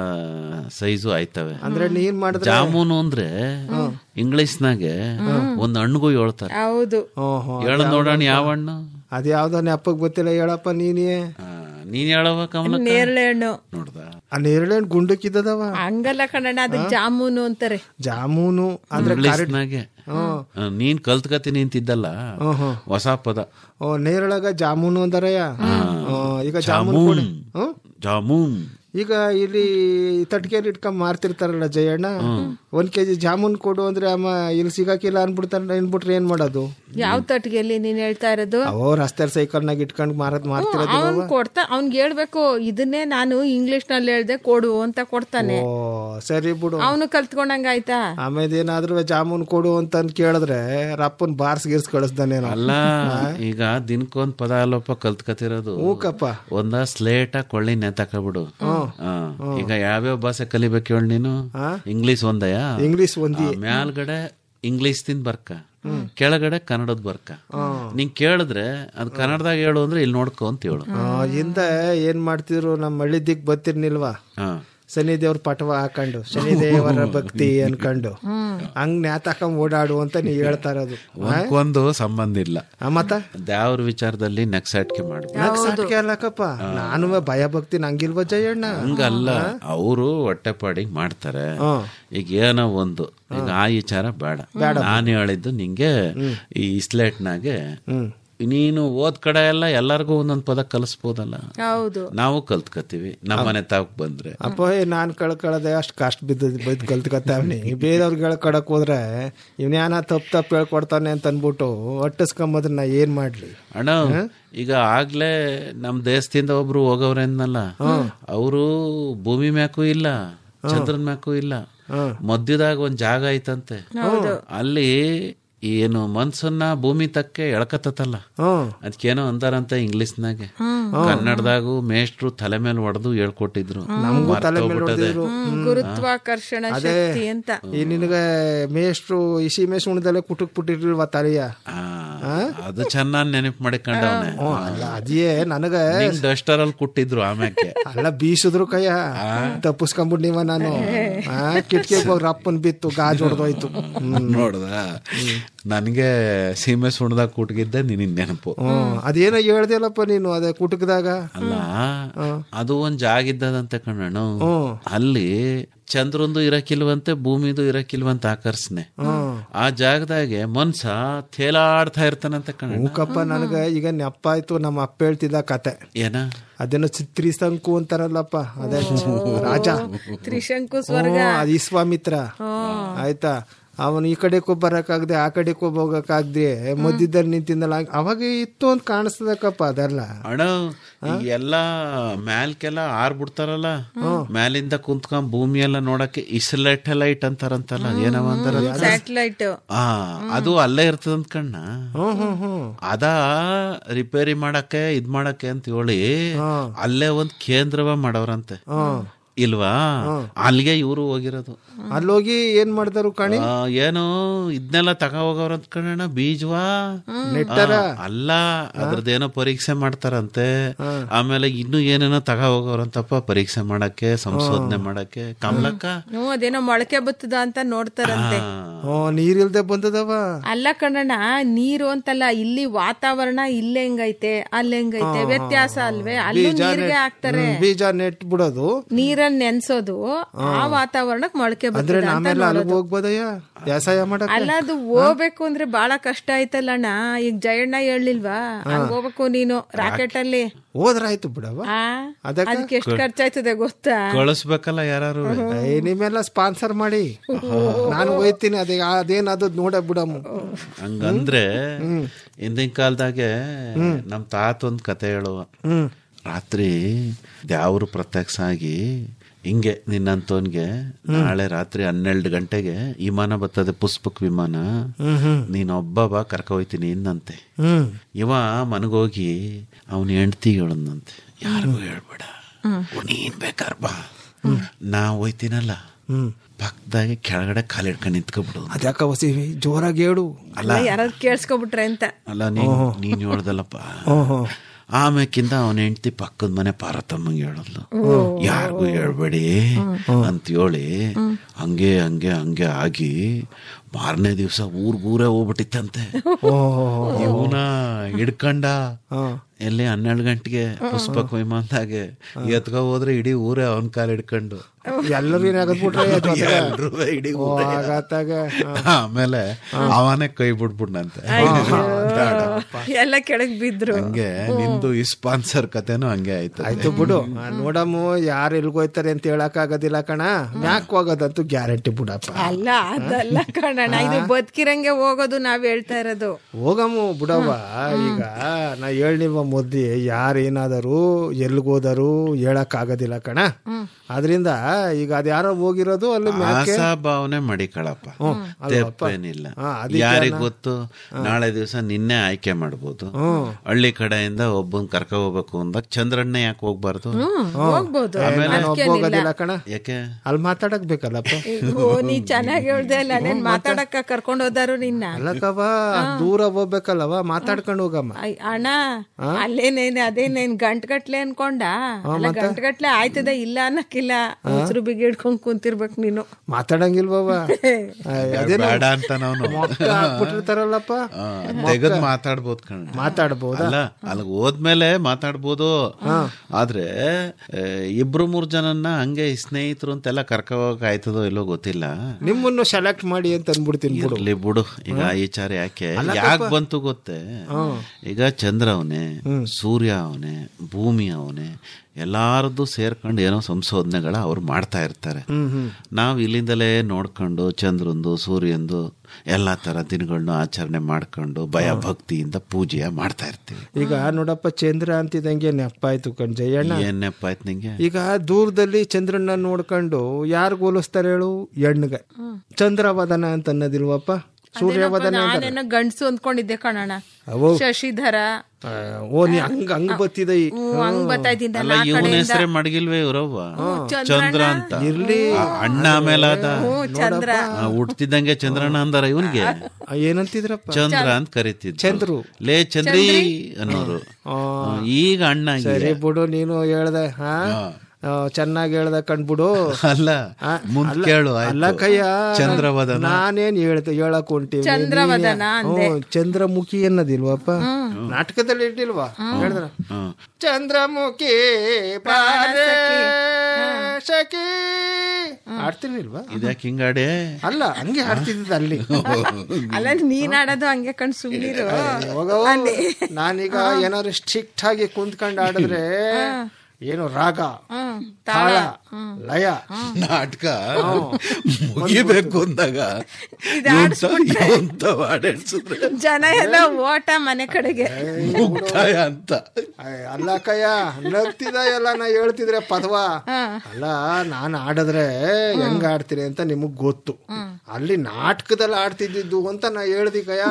ಸೈಜು ಆಯ್ತವೆ ಅಂದ್ರೆ ನೀನ್ ಮಾಡಿದ್ರೆ ಜಾಮೂನು ಅಂದ್ರೆ ಇಂಗ್ಲಿಷ್ನಾಗೆ ಒಂದ್ ಹಣ್ಣಿಗೂ ಹೇಳ್ತಾರೆ ಹೌದು ಹೇಳ ನೋಡೋಣ ಯಾವ ಹಣ್ಣು ಅದ್ಯಾವ್ದೋ ನೆಪ್ಪಗ್ ಗೊತ್ತಿಲ್ಲ ಹೇಳಪ್ಪ ನೀನೇ ಆ, ನೀನ್ ಹೇಳವ ಕಮಲ ನೇರಳೆ ಹಣ್ಣು ನೋಡ್ದ ಆ ನೇರಳೆಹಣ್ಣು ಗುಂಡಕ್ಕಿದ್ದದವ ಹಂಗಲ್ಲ ಕಣಣ್ಣ ಅದು ಜಾಮೂನು ಅಂತಾರೆ ಜಾಮೂನು ಅಂದ್ರೆ ಇಂಗ್ಲಿಷ್ನಾಗೆ ಆ, ನೀನ್ ಕಲ್ತ್ಕತೀನಿ ಅಂತಿದ್ದಲ್ಲ ಹೊಸ ಪದ ಓ ನೇರಳಗ ಜಾಮೂನು ಅಂದಾರಯ್ಯ ಆ, ಈಗ ಜಾಮೂನ್ ಕೊಡಿ ಹ್ಮ್? ಜಾಮೂನ್ ಈಗ ಇಲ್ಲಿ ತಟ್ಕೆಯಲ್ಲಿ ಇಟ್ಕೊಂಡ್ ಮಾರ್ತಿರ್ತಾರಲ್ಲ ಜಯಣ್ಣ ಒಂದ್ ಕೆಜಿ ಜಾಮೂನ್ ಕೊಡು ಅಂದ್ರೆ ಅಮ್ಮ ಇಲ್ಲಿ ಸಿಗಾಕಿಲ್ಲ ಅನ್ಬಿಡ್ತಾರ ಅನ್ಬಿಟ್ರೆ ಏನ್ ಮಾಡೋದು ಯಾವ ತಟ್ಟಿಗೆಲ್ಲಿ ನೀನ್ ಹೇಳ್ತಾ ಇರೋದು ಅವೋ ರಸ್ತೆ ಸೈಕಲ್ನಾಗ ಇಟ್ಕೊಂಡ್ ಮಾರದ್ ಅವ್ನ್ ಮಾರ್ತಿರೋದು ಕೊಡ್ತಾ ಅವ್ನ್ಗೆ ಹೇಳ್ಬೇಕು ಇದನ್ನೇ ನಾನು ಇಂಗ್ಲಿಷ್ ನಲ್ಲಿ ಹೇಳ್ದೆ ಕೊಡು ಅಂತ ಕೊಡ್ತಾನೆ ಓ ಸರಿ ಬಿಡು ಅವನು ಕಲ್ತ್ಕೊಂಡಂಗ ಆಯ್ತಾ ಆಮೇಲೆ ಏನಾದ್ರೂ ಜಾಮೂನ್ ಕೊಡು ಅಂತ ಕೇಳಿದ್ರೆ ರಪ್ಪನ್ ಬಾರ್ಸ್ ಗಿರ್ಸ್ ಕಳಿಸ್ದಾನೇನೋ ಅಲ್ಲ ಈಗ ದಿನಕ್ಕೊಂದ್ ಪದ ಅಲ್ಲಪ್ಪ ಕಲ್ತ್ಕತಿರೋದು ಹೂಕಪ್ಪ ಒಂದ ಸ್ಲೇಟ ಕೊಳ್ಳಿ ನೆತಕಬಿಡು ಈಗ ಯಾವ್ಯಾವ ಭಾಷೆ ಕಲಿಬೇಕು ಹೇಳಿ ನೀನು ಇಂಗ್ಲಿಷ್ ಒಂದಯ ಇಂಗ್ಲಿಷ್ ಒಂದಿ ಮ್ಯಾಲ್ಗಡೆ ಇಂಗ್ಲಿಷ್ ತಿಂದ್ ಬರ್ಕ ಕೆಳಗಡೆ ಕನ್ನಡದ ಬರ್ಕ ನಿಂಗ್ ಕೇಳಿದ್ರೆ ಅದ್ ಕನ್ನಡದಾಗ ಹೇಳು ಅಂದ್ರೆ ಇಲ್ಲಿ ನೋಡ್ಕೊ ಅಂತ ಹೇಳು ಆ, ಹಿಂದೆ ಏನ್ ಮಾಡ್ತಿದ್ರು ನಮ್ಮ ಹಳ್ಳಿ ದಿಕ್ ಬರ್ತಿರ್ನಿಲ್ವಾ ಹಾ ಶನಿ ದೇವ್ರ ಪಟವ ಹಾಕೊಂಡು ಶನಿ ದೇವರ ಭಕ್ತಿ ಅನ್ಕೊಂಡು ಹಂಗ್ ನ್ಯಾತಾಕೊಂಡ್ ಓಡಾಡು ಅಂತ ನೀ ಹೇಳ್ತಾ ಇರೋದು ಒಂದ್ಕೊಂದು ಸಂಬಂಧ ಇಲ್ಲ ಆ, ಮತ್ತ ದ್ಯಾವ್ರ ವಿಚಾರದಲ್ಲಿ ನೆಕ್ಸಾಟ್ಕೆ ಮಾಡ್ಬೇಕು ಯಾಕ್ ಸಾಟ್ಕೆ ಅಲ್ಲಕಪ್ಪ ನಾನು ಭಯ ಭಕ್ತಿ ನಂಗಿಲ್ವ ಜಯಣ್ಣ ಹಂಗಲ್ಲ ಅವರು ಹೊಟ್ಟೆಪಾಡಿಗೆ ಮಾಡ್ತಾರೆ ಈಗ ಏನೋ ಒಂದು ಈಗ ಆ ವಿಚಾರ ಬೇಡ ನಾನು ಹೇಳಿದ್ದು ನಿಂಗೆ ಈ ಸ್ಲೇಟ್ನಾಗೆ ನೀನು ಓದ್ ಕಡೆ ಎಲ್ಲ ಎಲ್ಲರಿಗೂ ಒಂದೊಂದ್ ಪದ ಕಲಿಸ್ಬೋದಲ್ಲ ಹೌದು ನಾವು ಕಲ್ತ್ಕತ್ತೀವಿ ನಮ್ಮನೆ ತಾವಕ್ ಬಂದ್ರೆ ಅಪ್ಪ ಏ ನಾನ್ ಕಳ್ಕೊಳ್ಳೋದೆ ಅಷ್ಟು ಕಷ್ಟ ಬಿದ್ದದ್ ಬೈದ್ ಕಲ್ತ್ಕತ್ತಾವ್ನಿ ಬೇರೆಯವ್ರಿಗೆ ಹೇಳ್ಕೊಡಕ್ ಹೋದ್ರೆ ಇವ್ನ್ಯಾನ ತಪ್ಪು ತಪ್ಪು ಹೇಳ್ಕೊಡ್ತಾನೆ ಅಂತ ಅನ್ಬಿಟ್ಟು ಅಟ್ಟಿಸ್ಕೊಂಬದ್ರ ನಾ ಏನ್ ಮಾಡ್ಲಿ ಅಣ್ಣ ಈಗ ಆಗ್ಲೇ ನಮ್ ದೇಶದಿಂದ ಒಬ್ರು ಹೋಗವ್ರೆ ಅಂದ್ನಲ್ಲ ಅವರು ಭೂಮಿ ಮ್ಯಾಕೂ ಇಲ್ಲ ಚಂದ್ರನ್ ಮ್ಯಾಕೂ ಇಲ್ಲ ಮಧ್ಯದಾಗ ಒಂದ್ ಜಾಗ ಐತಂತೆ ಅಲ್ಲಿ ಏನು ಮನ್ಸನ್ನ ಭೂಮಿ ತಕ್ಕೆ ಎಳ್ಕತ್ತಲ್ಲ ಅದಕ್ಕೇನೋ ಅಂತಾರಂತೆ ಇಂಗ್ಲಿಷ್ನಾಗೆ ಕನ್ನಡದಾಗೂ ಮೇಷ್ಟ್ರು ತಲೆ ಮೇಲೆ ಹೊಡೆದು ಹೇಳ್ಕೊಟ್ಟಿದ್ರು ನಮ್ಗೂ ತಲೆ ಮೇಲೆ ಮರ್ತೋಗ್ಬಿಟ್ಟದೆ. ಹೊಡೆದಿದ್ರು ಗುರುತ್ವಾಕರ್ಷಣ ಅದೇ ಶಕ್ತಿ ಅಂತ ಈ ನಿನಗೆ ಮೇಷ್ಟ್ರು ಇಸಿ ಮೇಷ್ ಉಣ್ದಲ್ಲೇ ಕುಟುಕ್ ಬಿಟ್ಟಿರ್ಲಿಲ್ವ ತಲೆಯ ಅದು ಚೆನ್ನಾಗಿ ನೆನಪು ಮಾಡಿಕೊಂಡವನೆ ಅಲ್ಲ ಅದೇ ನನಗ ಡಸ್ಟರ್ ಅಲ್ಲಿ ಕುಟ್ಟಿದ್ರು ಆಮ್ಯಾಕೆ ಅಲ್ಲ ಬೀಸಿದ್ರು ಕಯ್ಯ ತಪ್ಪಿಸ್ಕೊಂಬಿಟ್ಟಿವ ನಾನು ಆ ಕಿಟಕಿಗೆ ಹೋಗಿ ರಪ್ಪನ್ ಬಿತ್ತು ಗಾಜ್ ಹೊಡೆದೋಯ್ತು ನೋಡ್ದ ನನ್ಗೆ ಸೀಮೆ ಸುಣ್ದಾಗ ಕುಟ್ಗಿದ್ದೆ ನಿನ್ ನೆನಪು ಹ್ಮ್ ಅದೇನೋ ಹೇಳ್ದಿಲ್ಲಪ್ಪ ನೀನು ಅದೇ ಕುಟುಕದಾಗ ಅಲ್ಲ ಅದು ಒಂದ್ ಜಾಗ ಇದ್ದದಂತೆ ಕಣ್ಣಣ್ಣ ಅಲ್ಲಿ ಚಂದ್ರಂದು ಇರಕಿಲ್ವಂತೆ ಭೂಮಿದು ಇರಕಿಲ್ವಂತೆ ಆಕರ್ಷಣೆ ಆ ಜಾಗದಾಗೆ ಮನ್ಸ ತೇಲಾಡ್ತಾ ಇರ್ತಾನಂತೆ ಕಣ್ಣ ಹೂಕಪ್ಪ ನನಗ ಈಗ ನೆಪ್ಪ ಆಯ್ತು ನಮ್ಮ ಅಪ್ಪ ಹೇಳ್ತಿದ್ದ ಕತೆ ಏನ ಅದೇನೋ ಚಿತ್ರಿ ಸಂಕು ಅಂತಾರಲ್ಲಪ್ಪ ಅದೇ ರಾಜ ತ್ರಿಶಂಕು ಸ್ವರ್ಗ ಹ್ಮ್, ಅದು ವಿಶ್ವಾಮಿತ್ರ ಆಯ್ತಾ ಅವನು ಈ ಕಡೆಗೂ ಬರಕ್ಕಾಗದೆ ಆ ಕಡೆಗೂ ಹೋಗಕ್ಕಾಗದೆ ಮಧ್ಯದಲ್ಲಿ ನಿಂತಿದ್ದಲ್ಲ ಅವಾಗ ಇತ್ತು ಅಂತ ಕಾಣಿಸ್ತದಕ್ಕಪ್ಪ ಅದೆಲ್ಲ ಅಣ್ಣ ಈ ಎಲ್ಲಾ ಮ್ಯಾಲ್ಕೆಲ್ಲ ಆರ್ಬಿಡ್ತಾರಲ್ಲ ಮ್ಯಾಲಿಂದ ಕುಂತ್ಕೊಂಡ್ ಭೂಮಿ ಎಲ್ಲ ನೋಡಕ್ಕೆ ಇಸ್ಲೆಟ್ ಲೈಟ್ ಅಂತಾರಂತಲ್ಲ ಏನವ ಅಂತಾರ ಸ್ಯಾಟಲೈಟ್ ಆ ಅದು ಅಲ್ಲೇ ಇರ್ತದಂತ ಕಣ್ಣ ಅದ ರಿಪೇರಿ ಮಾಡಕ್ಕೆ ಇದ್ ಮಾಡಕ್ಕೆ ಅಂತ ಹೇಳಿ ಅಲ್ಲೇ ಒಂದ್ ಕೇಂದ್ರವ ಮಾಡವ್ರಂತೆ ಇಲ್ವಾ ಅಲ್ಲಿಗೆ ಇವರು ಹೋಗಿರೋದು ಅಲ್ಲೋಗಿ ಏನ್ ಮಾಡ್ತಾರು ಕಾಣಿ ಆ, ಏನೋ ಇದನ್ನೆಲ್ಲ ತಗ ಹೋಗವ್ರಂತ ಕಣ ಬೀಜವಾ ನೆಟ್ಟಾರ? ಆ, ಅಲ್ಲ ಅದ್ರದ್ದೇನೋ ಪರೀಕ್ಷೆ ಮಾಡ್ತಾರಂತೆ ಆಮೇಲೆ ಇನ್ನು ಏನೇನೋ ತಗ ಹೋಗವ್ರಂತಪ್ಪ ಪರೀಕ್ಷೆ ಮಾಡಕ್ಕೆ ಸಂಶೋಧನೆ ಮಾಡಕ್ಕೆ ಕಮಲಕ್ಕ ಹ್ಞೂ ಅದೇನೋ ಮೊಳಕೆ ಬತ್ತದ ಅಂತ ನೋಡ್ತಾರಂತೆ ಹ್ಞೂ ನೀರಿಲ್ದೆ ಬಂದದವ ಅಲ್ಲ ಕಣಣ್ಣ ನೀರು ಅಂತಲ್ಲ ಇಲ್ಲಿ ವಾತಾವರಣ ಇಲ್ಲಿ ಹೆಂಗೈತೆ ಅಲ್ಲಿ ಹೆಂಗೈತೆ ವ್ಯತ್ಯಾಸ ಅಲ್ವೇ ಅಲ್ಲೂ ಬೀಜ ನೀರ್ಗೆ ನೆಟ್- ಹಾಕ್ತಾರೆ ಹ್ಮ್, ಬೀಜ ನೆಟ್ ಬಿಡೋದು ನೀರಲ್ಲಿ ನೆನ್ಸೋದು ಆ ವಾತಾವರಣಕ್ಕೆ ಮೊಳಕೆ ಅಂದ್ರೆ ಬರ್ತದೆ ಅಂತ ನಾವೆಲ್ಲ ಅಲ್ಲಿಗೆ ನೋಡೋದು ಹೋಗ್ಬೋದಯ್ಯ ವ್ಯಾಸಾಯ ಮಾಡಕ್ ಅಲ್ಲ ಅದು ಹೋಗ್ಬೇಕು ಅಂದ್ರೆ ಬಹಳ ಕಷ್ಟ ಆಯ್ತಲ್ಲಣ್ಣ ಈಗ ಜಯಣ್ಣ ಹೇಳಿಲ್ವಾ ಹಂಗ್ ಹೋಗ್ಬೇಕು ನೀನು ರಾಕೆಟ್ ಅಲ್ಲಿ ಹೋದ್ರಾಯ್ತು ಬಿಡವ ಆ ಅದಕ್ಕ? ಅದಕ್ಕೆ ಎಷ್ಟು ಖರ್ಚಾಯ್ತದೆ ಗೊತ್ತಾ ಕಳಿಸ್ಬೇಕಲ್ಲ ಯಾರು ಏ, ನಿಮ್ಮೆಲ್ಲ ಸ್ಪಾನ್ಸರ್ ಮಾಡಿ ನಾನು ಹೋಯ್ತೀನಿ ಅದೇ ಅದೇನ್ ಅದು ನೋಡ ಬಿಡಮ್ಮ ಹಂಗಂದ್ರೆ ಹಿಂದಿನ ಕಾಲದಾಗೆ ನಮ್ ತಾತ ಒಂದ್ ಕತೆ ಹೇಳುವ ರಾತ್ರಿ ದ್ಯಾವ್ರು ಪ್ರತ್ಯಕ್ಷ ಆಗಿ ಹಿಂಗೆ ನಿನ್ನಂತವನ್ಗೆ ನಾಳೆ ರಾತ್ರಿ ಹನ್ನೆರಡು ಗಂಟೆಗೆ ವಿಮಾನ ಬರ್ತದೆ ಪುಷ್ಪಕ್ ವಿಮಾನ ನೀನೊಬ್ಬ ಬಾ ಕರ್ಕ ಹೋಯ್ತೀನಿ ಇನ್ನಂತೆ ಇವ ಮನಗೋಗಿ ಅವನ ಹೆಂಡ್ತಿ ಹೇಳಂದಂತೆ ಯಾರಿಗೂ ಹೇಳ್ಬೇಡ ನೀನ್ ಬೇಕಾರ್ ಬಾ ನಾ ಹೋಯ್ತೀನಲ್ಲ ಪಕ್ಕದಾಗೆ ಕೆಳಗಡೆ ಕಾಲಿಡ್ಕೊಂಡು ನಿಂತ್ಕೊಬಿಡು ಅದ್ಯಾಕ ಹೊಸಿ ಜೋರಾಗಿ ಹೇಳು ಅಲ್ಲ ಯಾರಾದ್ರು ಕೇಳಿಸ್ಕೊಬಿಟ್ರೆ ಅಂತ ಅಲ್ಲ ನೀನ್ ನೀನ್ ಹೇಳ್ದಲ್ಲಪ್ಪ ಆಮ್ಯಾಕಿಂದ ಅವನ ಹೆಂಡತಿ ಪಕ್ಕದ ಮನೆ ಪಾರತಮ್ಮಂಗೆ ಹೇಳದ್ಲು ಯಾರಿಗೂ ಹೇಳ್ಬೇಡಿ ಅಂತ ಹೇಳಿ ಹಂಗೆ ಹಂಗೆ ಹಂಗೆ ಆಗಿ ಮಾರನೇ ದಿವ್ಸ ಊರ್ಗೂರೇ ಹೋಗ್ಬಿಟ್ಟಿತ್ತಂತೆ ಇವನ ಹಿಡ್ಕಂಡ ಎಲ್ಲಿ ಹನ್ನೆರಡು ಗಂಟೆಗೆ ಪುಷ್ಪಕ್ ವಿಮಾನದಾಗೆ ಎತ್ಕೊ ಹೋದ್ರೆ ಇಡೀ ಊರೇ ಅವನ್ ಕಾಲ್ ಹಿಡ್ಕೊಂಡು ಎಲ್ಲರೂ ಏನಾಗದ್ಬಿಟ್ರೆ ಎಲ್ರೂ ಇಡೀ ಊರೇ. ಆಗತ್ತಾಗ ಆಮೇಲೆ ಅವನೇ ಕೈ ಬಿಟ್ಬಿಟ್ನಂತೆ ಎಲ್ಲ ಕೆಳಗ್ ಬಿದ್ರು ಹಂಗೆ ನಿಂದು ಈ ಸ್ಪಾನ್ಸರ್ ಕತೆನೂ ಹಂಗೆ ಆಯ್ತು ಆಯ್ತು ಬಿಡು ಆ, ನೋಡಮ್ಮ ಯಾರು ಎಲ್ಗೋಯ್ತಾರೆ ಅಂತ ಹೇಳಕ್ ಆಗೋದಿಲ್ಲ ಕಣ ಮ್ಯಾಕ್ ಹೋಗೋದಂತೂ ಗ್ಯಾರಂಟಿ ಬಿಡಪ್ಪ ಅಲ್ಲ ಅದಲ್ಲ ಕಣಣ್ಣ ಇದು ಬದುಕಿರಂಗೆ ಹೋಗೋದು ನಾವ್ ಹೇಳ್ತಾ ಇರೋದು ಹೋಗಮ್ಮ ಬಿಡವ್ವ ಈಗ ನಾ ಹೇಳಿವ ಮುದ್ದಿ ಯಾರು ಏನಾದರೂ ಎಲ್ಗೋದರು ಹೇಳಕ್ ಆಗೋದಿಲ್ಲ ಕಣ ಅದರಿಂದ ಈಗ ಅದ್ಯಾರೋ ಹೋಗಿರೋದು ಅಲ್ಲಿ ಮ್ಯಾಕೆ ಆಸಾ ಭಾವನೆ ಮಡಿಕಳಪ್ಪ ಹ್ಮ್, ಅಲ್ವಪ್ಪ? ತಪ್ಪೇನಿಲ್ಲ ಹಾ, ಅದಕ್ಕೆ ಯಾರಿಗ್ ನಾ- ಗೊತ್ತು ನಾಳೆ ದಿವಸ ನಿನ್ನೆ ಆಯ್ಕೆ ಮಾಡ್ಬೋದು ಹಳ್ಳಿ ಕಡೆಯಿಂದ ಒಬ್ಬನ್ ಕರ್ಕ ಹೋಗ್ಬೇಕು ಅಂದಾಗ ಚಂದ್ರಣ್ಣ ಯಾಕೆ ಹೋಗ್ಬಾರ್ದು ಹೋಗ್ಬೋದು ಆಮೇಲೆ ನಾನು ಒಬ್ಬ ಹೋಗೋದಿಲ್ಲ ಕಣ ಯಾಕೆ ಅಲ್ಲಿ ಮಾತಾಡಕ್ ಬೇಕಲ್ಲಪ್ಪ ಓ ನೀ ಚೆನ್ನಾಗಿ ಹೇಳ್ದೆ ಅಲ್ಲ ನೀನ್ ಮಾತಾಡಕ್ಕ ಕರ್ಕೊಂಡ್ ಹೋದಾರು ನಿನ್ನ ಅಲ್ಲಕ್ಕವ ದೂರ ಹೋಗ್ಬೇಕಲ್ಲವ ಮಾತಾಡ್ಕೊಂಡು ಹೋಗಮ್ಮ ಅಯ್, ಅಣ್ಣ ಅಲ್ಲೇನೇನ್ ಅದೇನೇನ್ ಗಂಟ್ಗಟ್ಲೆ ಅನ್ಕೊಂಡ ಅಲ್ಲ ಗಂಟ್ಗಟ್ಲೆ ಆಯ್ತದ ಇಲ್ಲ ಅನ್ನಕ್ಕಿಲ್ಲ ಉಸಿರು ಬಿಗಿ ಹಿಡ್ಕೊಂಡ್ ಕುಂತಿರ್ಬೇಕು ನೀನು ಮಾತಾಡಂಗಿಲ್ವವ ಅದೇನೋ ಬೇಡ ಅಂತ ನಾವು ಮೊಕ್ಕ ಹಾಕ್ಬಿಟ್ಟಿರ್ತಾರಲ್ಲಪ್ಪ ತೆಗೆದ್ ಮಾತಾಡ್ಬೋದು ಕಣ ಮಾತಾಡ್ಬೋದಾ ಅಲ್ಲ ಅಲ್ಲಿಗೆ ಹೋದ್ಮೇಲೆ ಮಾತಾಡ್ಬೋದು ಆದ್ರೆ ಆ, ಇಬ್ರು ಮೂರ್ ಜನನ್ನ ಹಂಗೆ ಸ್ನೇಹಿತರು ಅಂತೆಲ್ಲ ಕರ್ಕ ಹೋಗಕ್ ಆಯ್ತದೋ ಇಲ್ಲೋ ಗೊತ್ತಿಲ್ಲ ನಿಮ್ಮನ್ನು ಸೆಲೆಕ್ಟ್ ಮಾಡಿ ಅಂತ ಅನ್ಬಿಡ್ತೀನಿ ಬಿಡು ಇರ್ಲಿ ಬಿಡು ಈಗ ಈ ವಿಚಾರ ಯಾಕೆ ಅಲ್ಲ ಯಾಕೆ ಪಾಪ. ಬಂತು ಗೊತ್ತೇ ಈಗ ಚಂದ್ರ ಅವನೇ ಸೂರ್ಯ ಅವನೇ ಭೂಮಿ ಅವನೇ ಎಲ್ಲಾರದ್ದು ಸೇರ್ಕೊಂಡು ಏನೋ ಸಂಶೋಧನೆಗಳ ಅವ್ರು ಮಾಡ್ತಾ ಇರ್ತಾರೆ ಹ್ಮ್ ಹ್ಮ್ ನಾವು ಇಲ್ಲಿಂದಲೇ ನೋಡ್ಕೊಂಡು ಚಂದ್ರಂದು ಸೂರ್ಯಂದು ಎಲ್ಲಾ ತರ ದಿನಗಳನ್ನ ಆಚರಣೆ ಮಾಡ್ಕೊಂಡು ಭಯ ಭಕ್ತಿಯಿಂದ ಪೂಜೆಯ ಮಾಡ್ತಾ ಇರ್ತೀವಿ ಈಗ ನೋಡಪ್ಪ ಚಂದ್ರ ಅಂತಿದಂಗೆ ನೆಪ್ಪಾಯ್ತು ಕಣ್ ಜಯಣ್ಣ ಏನ್ ನೆಪ್ಪಾಯ್ತು ನಿಂಗೆ ಈಗ ದೂರದಲ್ಲಿ ಚಂದ್ರನ್ನ ನೋಡ್ಕೊಂಡು ಯಾರಿಗ್ ಹೋಲಿಸ್ತಾರೆ ಹೇಳು ಹೆಣ್ಣಿಗೆ ಚಂದ್ರವದನ ಅಂತ ಅನ್ನೋದಿಲ್ವಪ್ಪ ಸೂರ್ಯವದನ ಅಂತಾರೆ. ನಾನೇನೋ ಗಂಡ್ಸು ಅಂದ್ಕೊಂಡಿದ್ದೆ ಕಣಣ್ಣ ಅವೋ. ಶಶಿಧರ ಆ, ಓ ನೀ ಹಂಗ ಹಂಗ ಬತ್ತಿದ ಈ ಹ್ಮ್, ಹಂಗ್ ಬರ್ತಾ ಇದ್ದೀನಿ ಅಲ್ಲ ಇವನ ಹೆಸರೇ ಮಡಗಿಲ್ವೇ ಇವ್ರವ್ವ ಚಂದ್ರ ಅಂತ ಇರ್ಲಿ ಆ, ಅಣ್ಣ ಆಮೇಲೆ ಅದ ಚಂದ್ರ ಆ, ಹುಟ್ತಿದ್ದಂಗೆ ಚಂದ್ರನ ಅಂದಾರ ಇವನ್ಗೆ ಏನಂತಿದ್ರಪ್ಪ ಚಂದ್ರ ಅಂತ ಕರಿತಿದ್ರು ಚಂದ್ರು. ಲೇ ಚಂದ್ರಿ ಅನ್ನೋರು ಆ, ಈಗ ಅಣ್ಣ ಆಗಿದೆ. ಸರಿ ಬಿಡು ನೀನು ಹೇಳ್ದೆ ಹಾ ಆ, ಚೆನ್ನಾಗಿ ಹೇಳ್ದೆ ಕಣ್ಬಿಡು ಅಲ್ಲ ಆ, ಮುಂದ್ ಅಲ್ಲ- ಕೇಳು ಆಯ್ತು. ಅಲ್ಲ ಕಯ್ಯ ಚಂದ್ರವದನ. ನಾನೇನ್ ಹೇಳ್ದೆ ಹೇಳಕ್ ಹೊಂಟೀವಿ ಚಂದ್ರವದನ ಅಂದೆ. ಹ್ಮ್, ಚಂದ್ರಮುಖಿ ಅನ್ನೋದಿಲ್ವಪ್ಪ ನಾಟಕದಲ್ಲಿ ಇಟ್ಟಿಲ್ವಾ ಹೇಳಿದ್ರ ಹ್ಮ್. ಚಂದ್ರಮುಖಿ ಬಾರೆ ಸಖಿ ಆಡ್ತಿರ್ಲಿಲ್ವಾ ಇದ್ಯಾಕೆ ಹಿಂಗಾಡೆ ಅಲ್ಲ ಹಂಗೆ ಆಡ್ತಿದ್ದ ಅಲ್ಲಿ ಅಲ್ಲ ನೀನ್ ಆಡೋದು ಹಂಗೆ ಕಣ್ ಸುಮ್ನಿರು ಹೋಗವ್ವ. ನಾನೀಗ ಏನಾದ್ರು ಸ್ಟ್ರಿಕ್ಟ್ ಆಗಿ ಕುಂತ್ಕೊಂಡು ಆಡಿದ್ರೆ ಏನು ರಾಗ ತಾಳ ಲಯ ನಾಟಕ ಮುಗಿಬೇಕು ಅಂದಾಗ ಹಾಡೆಡ್ಸಿದ್ರೆ ಜನ ಎಲ್ಲ ಓಟ ಮನೆ ಕಡೆಗೆ ಮುಕ್ತಾಯ ಅಂತ ಅಯ್ಯ, ಅಲ್ಲ ಕಯ್ಯ ನಗ್ತಿದ ಎಲ್ಲ ನಾ ಹೇಳ್ತಿದ್ರೆ ಪದವ ಅಲ್ಲ ನಾನ್ ಆಡಿದ್ರೆ ಹೆಂಗ್ ಆಡ್ತೀರಿ ಅಂತ ನಿಮಗ್ ಗೊತ್ತು ಅಲ್ಲಿ ನಾಟಕದಲ್ಲಿ ಆಡ್ತಿದ್ದಿದ್ದು ಅಂತ ನಾ ಹೇಳ್ದಿ ಕಯ್ಯ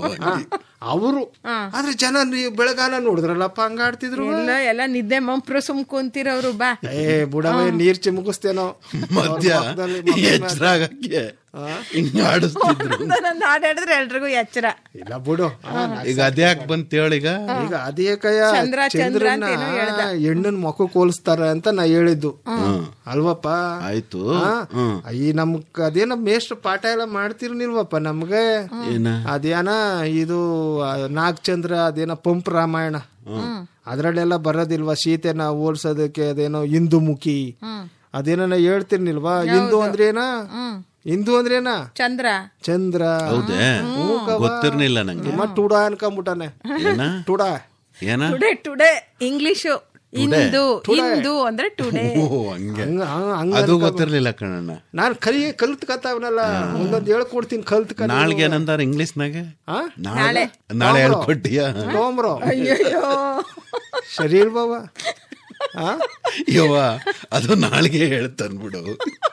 ಅವರು ಆದ್ರೆ ಜನ ನೀ- ಬೆಳಗಾನ ನೋಡಿದ್ರಲ್ಲಪ್ಪ ಹಂಗ ಆಡ್ತಿದ್ರು ಎಲ್ಲ ಎಲ್ಲ ನಿದ್ದೆ ಮಂಪ್ರು ಸುಮ್ ಕುಂತಿರೋರು ಬಾ ಏ ಬುಡವೇ ನೀರ್ ಚಿಮುಕಿಸ್ತೇನೋ ಮಧ್ಯ ಅವ್ರ ಪಕ್ಕದಲ್ಲಿ ಮಕ್ಕಳ ಮೇಲೆ- ಎಚ್ಚರಾಗಕ್ಕೆ ಹಿಂಗ ಆಡಿಸ್ತಿದ್ರು ನಾನು ಹಾಡಾಡಿದ್ರೆ ಎಲ್ರಿಗೂ ಎಚ್ಚರ ಇಲ್ಲ ಬಿಡು ಆ, ಈಗ ಅದ್ಯಾಕ್ ಬಂತ ಹೇಳೀಗ ಈಗ ಅದೇ ಕಯ್ಯ ಚಂದ್ರ, ಚಂದ್ರ ಚಂದ್ರನ ಅಂತೇನೋ ಹೇಳ್ದ. ಹೆಣ್ಣನ್ ಮಕ್ಕ ಹೋಲಿಸ್ತಾರ ಅಂತ ನಾ ಹೇಳಿದ್ದು ಅಲ್ವಪ್ಪ ಆಯ್ತು ಆ, ಹ್ಮ್. ಈ ನಮ್ಗ್ ಅದೇನ ಮೇಷ್ಟ್ರ ಪಾಠ ಎಲ್ಲ ಮಾಡ್ತಿರ್ನಿಲ್ವಪ್ಪ ನಮ್ಗೆ ಏನ ಅದೇನ ಇದು ಆ, ನಾಗಚಂದ್ರ ಅದೇನ ಪಂಪ್ ರಾಮಾಯಣ ಅದ್ರಲ್ಲೆಲ್ಲ ಬರೋದಿಲ್ವಾ ಸೀತೆನ ಹೋಲ್ಸೋದಕ್ಕೆ ಅದೇನೋ ಹಿಂದೂ ಮುಖಿ ಅದೇನ ನಾ ಹೇಳ್ತಿರ್ನಿಲ್ವಾ ಹಿಂದೂ ಅಂದ್ರೇನ ಹಿಂದೂ ಅಂದ್ರೇನ ಚಂದ್ರ ಚಂದ್ರ ಹೌದೇ ಗೊತ್ತಿರ್ನಿಲ್ಲ ನಂಗೆ ಮತ್ ಟುಡ ಅನ್ಕೊಂಬಿಟ್ಟಾನೆ ಏನ ಟುಡ ಏನ ಟುಡೇ ಟುಡೇ ಇಂಗ್ಲಿಷು ಇಂದು ಇಂದು ಅಂದ್ರೆ ಟುಡೇ ಓ ಹಂಗೆ ಹಂಗ ಹಂಗ- ಹಂಗ ಅದು ಅನ್ಕೊಂಡ್- ಗೊತ್ತಿರ್ಲಿಲ್ಲ ಕಣಣ್ಣ ನಾನ್ ಕಲಿ ಕಲ್ತ್ ಕತಾವನಲ್ಲ ಒಂದೊಂದ್ ಹೇಳ್ಕೊಡ್ತೀನಿ ಕಲ್ತ್ ಕಲಿ ನಾಳ್ಗೆ ಏನಂದಾರ ಇಂಗ್ಲಿಷ್ನಾಗೆ ಆ? ನಾಳೆ ನಾಳೆ ಹೇಳ್ಕೊಟ್ಟಿಯಾ ತೊಗೊಂಬ್ರೋ ಅಯ್ಯಯ್ಯೋ ಸರಿ ಇಲ್ವವ ಆ? ಯವ್ವ ಅದು ನಾಳೆಗೆ ಹೇಳ್ತಾನ್ಬಿಡು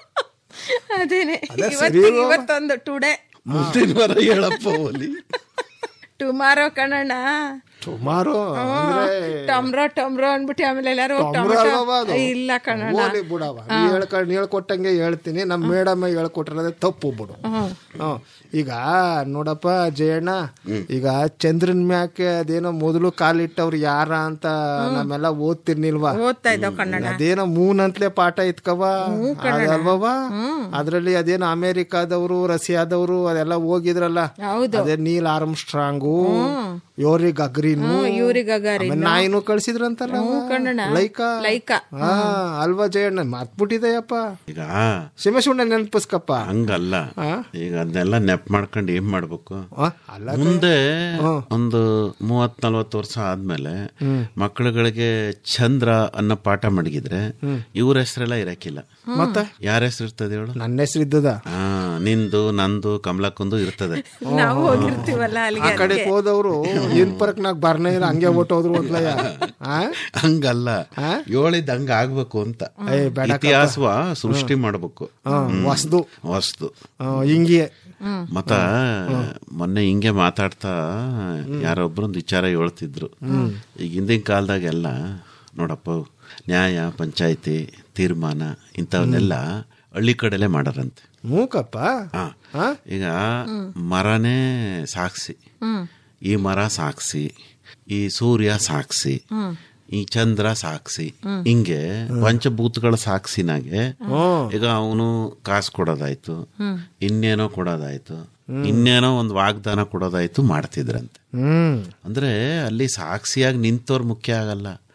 ಅದೇನೆ ಅಲ್ಲ, ಇವತ್ತು ಸರಿ ಅಲ್ವಾ? ಇವತ್ತೊಂದು ಟುಡೇ ಮುಂದಿನ ವಾರ ಹೇಳಪ್ಪ ಓಲಿ ಟುಮಾರೋ ಕಣಣ್ಣ ಸುಮಾರು ಅಂದ್ರೆ ಟಮ್ರೋ ಟಮ್ರೋ ಅನ್ಬಿಟ್ಟು ಆಮೇಲೆ ಎಲ್ಲಾರು ಟೊಮ್ರೋ ಅಲ್ವವ ಅದು? ಇಲ್ಲ ಕಣಣ್ಣ ಹೋಗ್ಲಿ ಬಿಡವ ನೀ ಹೇಳ್ಕೊಂಡ್ ಹೇಳ್ಕೊಟ್ಟಂಗೆ ಹೇಳ್ತೀನಿ ನಮ್ ಮೇಡಮ್ ಹೇಳ್ಕೊಟ್ರದೆ ತಪ್ಪು ಬಿಡು ಹ್ಮ್. ಈಗ ನೋಡಪ್ಪ ಜಯಣ್ಣ ಈಗ ಚಂದ್ರನ್ ಮ್ಯಾಕೆ ಅದೇನೋ ಮೊದಲು ಕಾಲಿಟ್ಟವ್ರು ಯಾರ ಅಂತ ನಮ್ಮೆಲ್ಲ ಓದ್ತಿರ್ನಿಲ್ವಾ ಓದ್ತಾ ಇದ್ದಾವ್ ಕನ್ನಡ ಅದೇನೋ ಮೂನ್ ಅಂತಲೇ ಪಾಠ ಇತ್ಕವ ಅದಲ್ವವ ಅದ್ರಲ್ಲಿ ಅದೇನೋ ಅಮೆರಿಕಾದವರು ರಷ್ಯಾದವರು ಅದೆಲ್ಲ ಹೋಗಿದ್ರಲ್ಲ ಹೌದು ಅದೇ Neil Armstrong Yuri Gagarin Yuri Gagarin ಆಮೇಲೆ ನಾಯಿನೂ ಕಳ್ಸಿದ್ರಂತಲ್ಲ ಕನ್ನಡ ಲೈಕಾ ಲೈಕಾ ಹಾ ಅಲ್ವಾ ಜಯಣ್ಣ ಮರ್ತ್ಬಿಟ್ಟಿದೆಯಪ್ಪ ಈಗ ಸಿಮಸುಣ್ಣ ನೆನಪಿಸ್ಕಪ್ಪ ಹಂಗಲ್ಲ ಈಗ ಅದನ್ನೆಲ್ಲ ನೆಪ್ ಮಾಡ್ಕೊಂಡು ಏನ್ ಮಾಡ್ಬೇಕು ಆ, ಅಲ್ಲ ಮುಂದೆ ಒಂದು ಮೂವತ್ ನಲ್ವತ್ತು ವರ್ಷ ಆದ್ಮೇಲೆ ಮಕ್ಕಳುಗಳಿಗೆ ಚಂದ್ರ ಅನ್ನೋ ಪಾಠ ಮಡಗಿದ್ರೆ ಇವ್ರ ಹೆಸರೆಲ್ಲ ಇರಕ್ಕಿಲ್ಲ ಮತ್ತೆ ಯಾರ ಹೆಸರು ಇರ್ತದೆ ಹೇಳು ನನ್ನ ಹೆಸರು ಇದ್ದದ ಹಾ ನಿಂದು ನಂದು ಕಮಲಕ್ಕಂದು ಇರ್ತದೆ ನಾವು ಹೋಗಿರ್ತೀವಲ್ಲ ಆ ಅಲ್ಲಿಗೆ ಕಡೆ ಹೋದವ್ರು ಏನ್ ಪರಕ್ ನಾಕ್ ಬರ್ನೇ ಇಲ್ಲ ಹಂಗೆ ಓಟೋದ್ರು ಒಂದ್ಲಯ್ಯ ಆ? ಹಂಗಲ್ಲ ಹೇಳಿದ್ ಹಂಗ ಆಗ್ಬೇಕು ಅಂತ ಏ, ಬೇಡ ಕಪ್ಪ. ಇತಿಹಾಸವ ಸೃಷ್ಟಿ ಮಾಡ್ಬೇಕು ಹಾ, ಹೊಸ್ದು ಹೊಸ್ದು ಆ, ಹಿಂಗೆ ಮತ್ತ ಮೊನ್ನೆ ಹಿಂಗೆ ಮಾತಾಡ್ತಾ ಯಾರೊಬ್ರೊಂದು ವಿಚಾರ ಹೇಳ್ತಿದ್ರು ಈಗ ಹಿಂದಿನ ಕಾಲದಾಗೆಲ್ಲ ನೋಡಪ್ಪ ನ್ಯಾಯ ಪಂಚಾಯತಿ ತೀರ್ಮಾನ ಇಂಥವನ್ನೆಲ್ಲ ಹಳ್ಳಿ ಕಡೆಲೆ ಮಾಡಾರಂತೆ ಮೂಕಪ್ಪ ಹಾ. ಈಗ ಮರನೇ ಸಾಕ್ಷಿ ಈ ಮರ ಸಾಕ್ಷಿ ಈ ಸೂರ್ಯ ಸಾಕ್ಷಿ ಈ ಚಂದ್ರ ಸಾಕ್ಷಿ ಹಿಂಗೆ ಪಂಚಭೂತಗಳ ಸಾಕ್ಷಿನಾಗೆ ಈಗ ಅವನು ಕಾಸು ಕೊಡೋದಾಯ್ತು ಇನ್ನೇನೋ ಕೊಡೋದಾಯ್ತು ಇನ್ನೇನೋ ಒಂದು ವಾಗ್ದಾನ ಕೊಡೋದಾಯ್ತು ಮಾಡ್ತಿದ್ರಂತೆ ಹ್ಮ್ ಅಂದ್ರೆ ಅಲ್ಲಿ ಸಾಕ್ಷಿಯಾಗಿ ನಿಂತವ್ರು ಮುಖ್ಯ ಆಗಲ್ಲ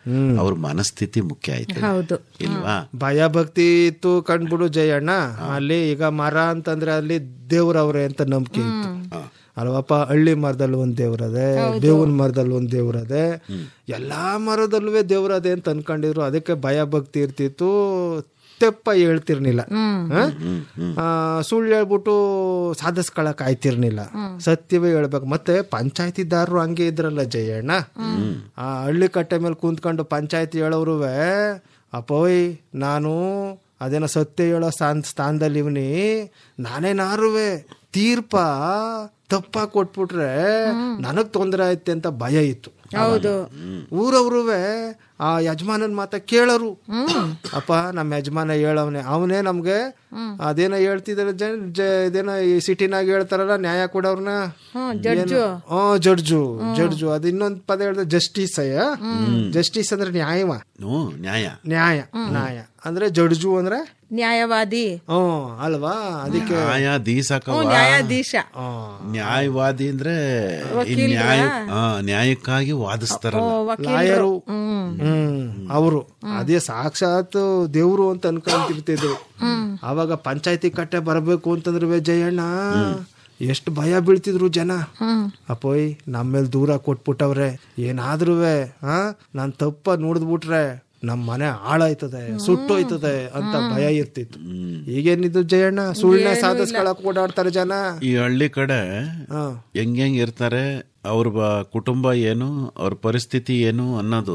ಅವ್ರ ಮನಸ್ಥಿತಿ ಮುಖ್ಯ ಆಯ್ತು ಹೌದು ಇಲ್ವಾ ಭಯ ಭಕ್ತಿ ಇತ್ತು ಕಂಡ್ಬಿಡು ಜಯಣ್ಣ ಅಲ್ಲಿ ಈಗ ಮರ ಅಂತಂದ್ರೆ ಅಲ್ಲಿ ದೇವ್ರವ್ರೆ ಅಂತ ನಂಬಿಕೆ ಇತ್ತು ಅಲ್ವಪ್ಪ ಹಳ್ಳಿ ಮರದಲ್ಲಿ ಒಂದ್ ದೇವ್ರದೆ ಬೇವಿನ ಮರದಲ್ಲಿ ಒಂದ್ ದೇವ್ರದೆ ಎಲ್ಲಾ ಮರದಲ್ಲೂ ದೇವ್ರದೆ ಅಂತ ಅನ್ಕೊಂಡಿದ್ರು ಅದಕ್ಕೆ ಭಯ ಭಕ್ತಿ ಇರ್ತಿತ್ತು ತೆಪ್ಪ ಹೇಳ್ತಿರ್ನಿಲ್ಲ ಹ? ಆ, ಸುಳ್ಳು ಹೇಳ್ಬಿಟ್ಟು ಸಾಧಿಸ್ಕೊಳಕ್ ಆಯ್ತಿರ್ನಿಲ್ಲ ಸತ್ಯವೇ ಹೇಳ್ಬೇಕು ಮತ್ತೆ ಪಂಚಾಯತಿದಾರರು ಹಂಗೆ ಇದ್ರಲ್ಲ ಜಯಣ್ಣ ಆ ಹಳ್ಳಿ ಕಟ್ಟೆ ಮೇಲೆ ಕುಂತ್ಕೊಂಡು ಪಂಚಾಯತಿ ಹೇಳೋರುವೆ ಅಪ್ಪೋಯ್ ನಾನು ಅದೇನೋ ಸತ್ಯ ಹೇಳೋ ಸ್ಥಾನ ಸ್ಥಾನದಲ್ಲಿ ಇವನಿ ನಾನೇನಾರುವೆ ತೀರ್ಪ ತಪ್ಪ ಕೊಟ್ಬಿಟ್ರೆ ನನಗ್ ತೊಂದರೆ ಆಯ್ತೆ ಅಂತ ಭಯ ಇತ್ತು ಹೌದು ಊರವ್ರುವೆ ಆ ಯಜಮಾನನ್ ಮಾತ ಕೇಳರು ಅಪ್ಪ ನಮ್ಮ ಯಜಮಾನ ಹೇಳವನೆ ಅವನೇ ನಮ್ಗೆ ಅದೇನೋ ಹೇಳ್ತಿದಾರೆ ಜ- ಜ- ಇದೇನೋ ಈ ಸಿಟಿನಾಗ ಹೇಳ್ತಾರಲ್ಲ ನ್ಯಾಯ ಕೊಡೋರ್ನ ಜಡ್ಜು. ಹ್ಮ್ ಜಡ್ಜು ಜಡ್ಜು ಅದ್ ಇನ್ನೊಂದ್ ಪದ ಹೇಳ್ದೆ ಜಸ್ಟಿಸ್ ಅಯ್ಯ ಜಸ್ಟಿಸ್ ಅಂದ್ರೆ ನ್ಯಾಯವ ಹ್ಞೂ ನ್ಯಾಯ ನ್ಯಾಯ ನ್ಯಾಯ ಅಂದ್ರೆ ಜಡ್ಜು ಅಂದ್ರೆ ನ್ಯಾಯವಾದಿ ಹ್ಮ್ ಅಲ್ವಾ ಅದಕ್ಕೆ ನ್ಯಾಯಾಧೀಶ ಹ್ಞೂ ನ್ಯಾಯಾಧೀಶ ನ್ಯಾಯವಾದಿ ಅಂದ್ರೆ ಈ ನ್ಯಾಯ ಹಾ, ನ್ಯಾಯಕ್ಕಾಗಿ ವಾದಿಸ್ತಾರಲ್ಲ ಲಾಯರು ಹ್ಮ್ ಅವರು ಅದೇ ಸಾಕ್ಷಾತ್ ದೇವ್ರು ಅಂತ ಅನ್ಕೊಂತಿರ್ತಿದ್ರು ಅವಾಗ ಪಂಚಾಯತಿ ಕಟ್ಟೆ ಬರಬೇಕು ಅಂತಂದ್ರೆ ಜಯಣ್ಣ ಎಷ್ಟು ಭಯ ಬೀಳ್ತಿದ್ರು ಜನ ಅಪ್ಪೋಯ್ ನಮ್ಮೇಲ್ ದೂರ ಕೊಟ್ಬಿಟ್ಟವ್ರೆ ಏನಾದ್ರೂ ಹಾ ನಾನ್ ತಪ್ಪ ನೋಡಿದ್ಬಿಟ್ರೆ ನಮ್ ಮನೆ ಹಾಳಾಯ್ತದೆ ಸುಟ್ಟೋಯ್ತದೆ ಅಂತ ಭಯ ಇರ್ತಿತ್ತು ಈಗೇನಿದ್ದು ಜಯಣ್ಣ ಸುಳ್ಳೆ ಸಾಧಿಸ್ಕೊಳಕ್ ಓಡಾಡ್ತಾರೆ ಜನ ಈ ಹಳ್ಳಿ ಕಡೆ ಹೆಂಗ್ ಹೆಂಗ್ ಇರ್ತಾರೆ ಅವ್ರ ಬ- ಕುಟುಂಬ ಏನು ಅವ್ರ ಪರಿಸ್ಥಿತಿ ಏನು ಅನ್ನೋದು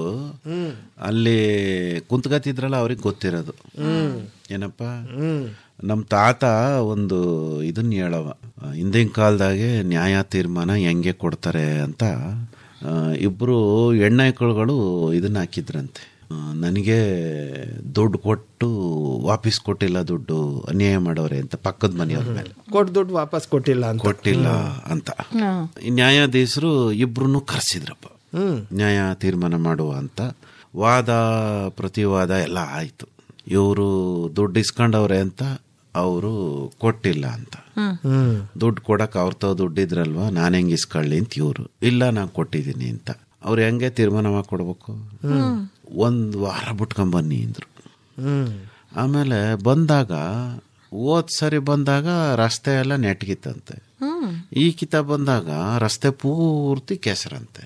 ಅಲ್ಲಿ ಕುಂತ್ಕತಿದ್ರಲ್ಲ ಅವ್ರಿಗೆ ಗೊತ್ತಿರೋದು ಏನಪ್ಪ ನಮ್ ತಾತ ಒಂದು ಇದನ್ನ ಹೇಳವ ಹಿಂದಿನ ಕಾಲದಾಗೆ ನ್ಯಾಯ ತೀರ್ಮಾನ ಹೆಂಗೆ ಕೊಡ್ತಾರೆ ಅಂತ ಆ, ಇಬ್ರು ಹೆಣ್ಣೈಕಳುಗಳು ಇದನ್ನ ಹಾಕಿದ್ರಂತೆ ಆ, ನನಗೆ ದುಡ್ಡು ಕೊಟ್ಟು ವಾಪಸ್ ಕೊಟ್ಟಿಲ್ಲ ದುಡ್ಡು ಅನ್ಯಾಯ ಮಾಡವ್ರೆ ಅಂತ ಪಕ್ಕದ ಮನೆಯವ್ರ ಮೇಲೆ ಕೊಟ್ಟು ದುಡ್ಡು ವಾಪಸ್ ಕೊಟ್ಟಿಲ್ಲ ಅಂತ ಕೊಟ್ಟಿಲ್ಲ ಅಂತ ಈ ನ್ಯಾಯಾಧೀಶರು ಇಬ್ರು ಕರೆಸಿದ್ರಪ್ಪ ನ್ಯಾಯ ತೀರ್ಮಾನ ಮಾಡುವ ಅಂತ ವಾದ ಪ್ರತಿವಾದ ಎಲ್ಲ ಆಯ್ತು ಇವರು ದುಡ್ಡು ಇಸ್ಕೊಂಡವ್ರೆ ಅಂತ ಅವರು ಕೊಟ್ಟಿಲ್ಲ ಅಂತ ದುಡ್ಡು ಕೊಡಕ್ ಅವ್ರ ತಾವ್ ದುಡ್ಡಿದ್ರಲ್ವಾ ನಾನು ಹೆಂಗ್ ಇಸ್ಕೊಳ್ಳಿ ಅಂತ ಇವ್ರು ಇಲ್ಲ ನಾನು ಕೊಟ್ಟಿದ್ದೀನಿ ಅಂತ ಅವ್ರು ಹೆಂಗೆ ತೀರ್ಮಾನ ಮಾಡ್ಕೊಡ್ಬೇಕು ಒಂದ್ ವಾರ ಬಿಟ್ಕೊಂಡ್ ಬನ್ನಿ ಅಂದ್ರು ಹ್ಮ್ ಆಮೇಲೆ ಬಂದಾಗ ಹೋದ್ ಸರಿ ಬಂದಾಗ ರಸ್ತೆ ಎಲ್ಲ ನೆಟ್ಗಿತ್ತಂತೆ ಈ ಕಿತ ಬಂದಾಗ ರಸ್ತೆ ಪೂರ್ತಿ ಕೆಸರಂತೆ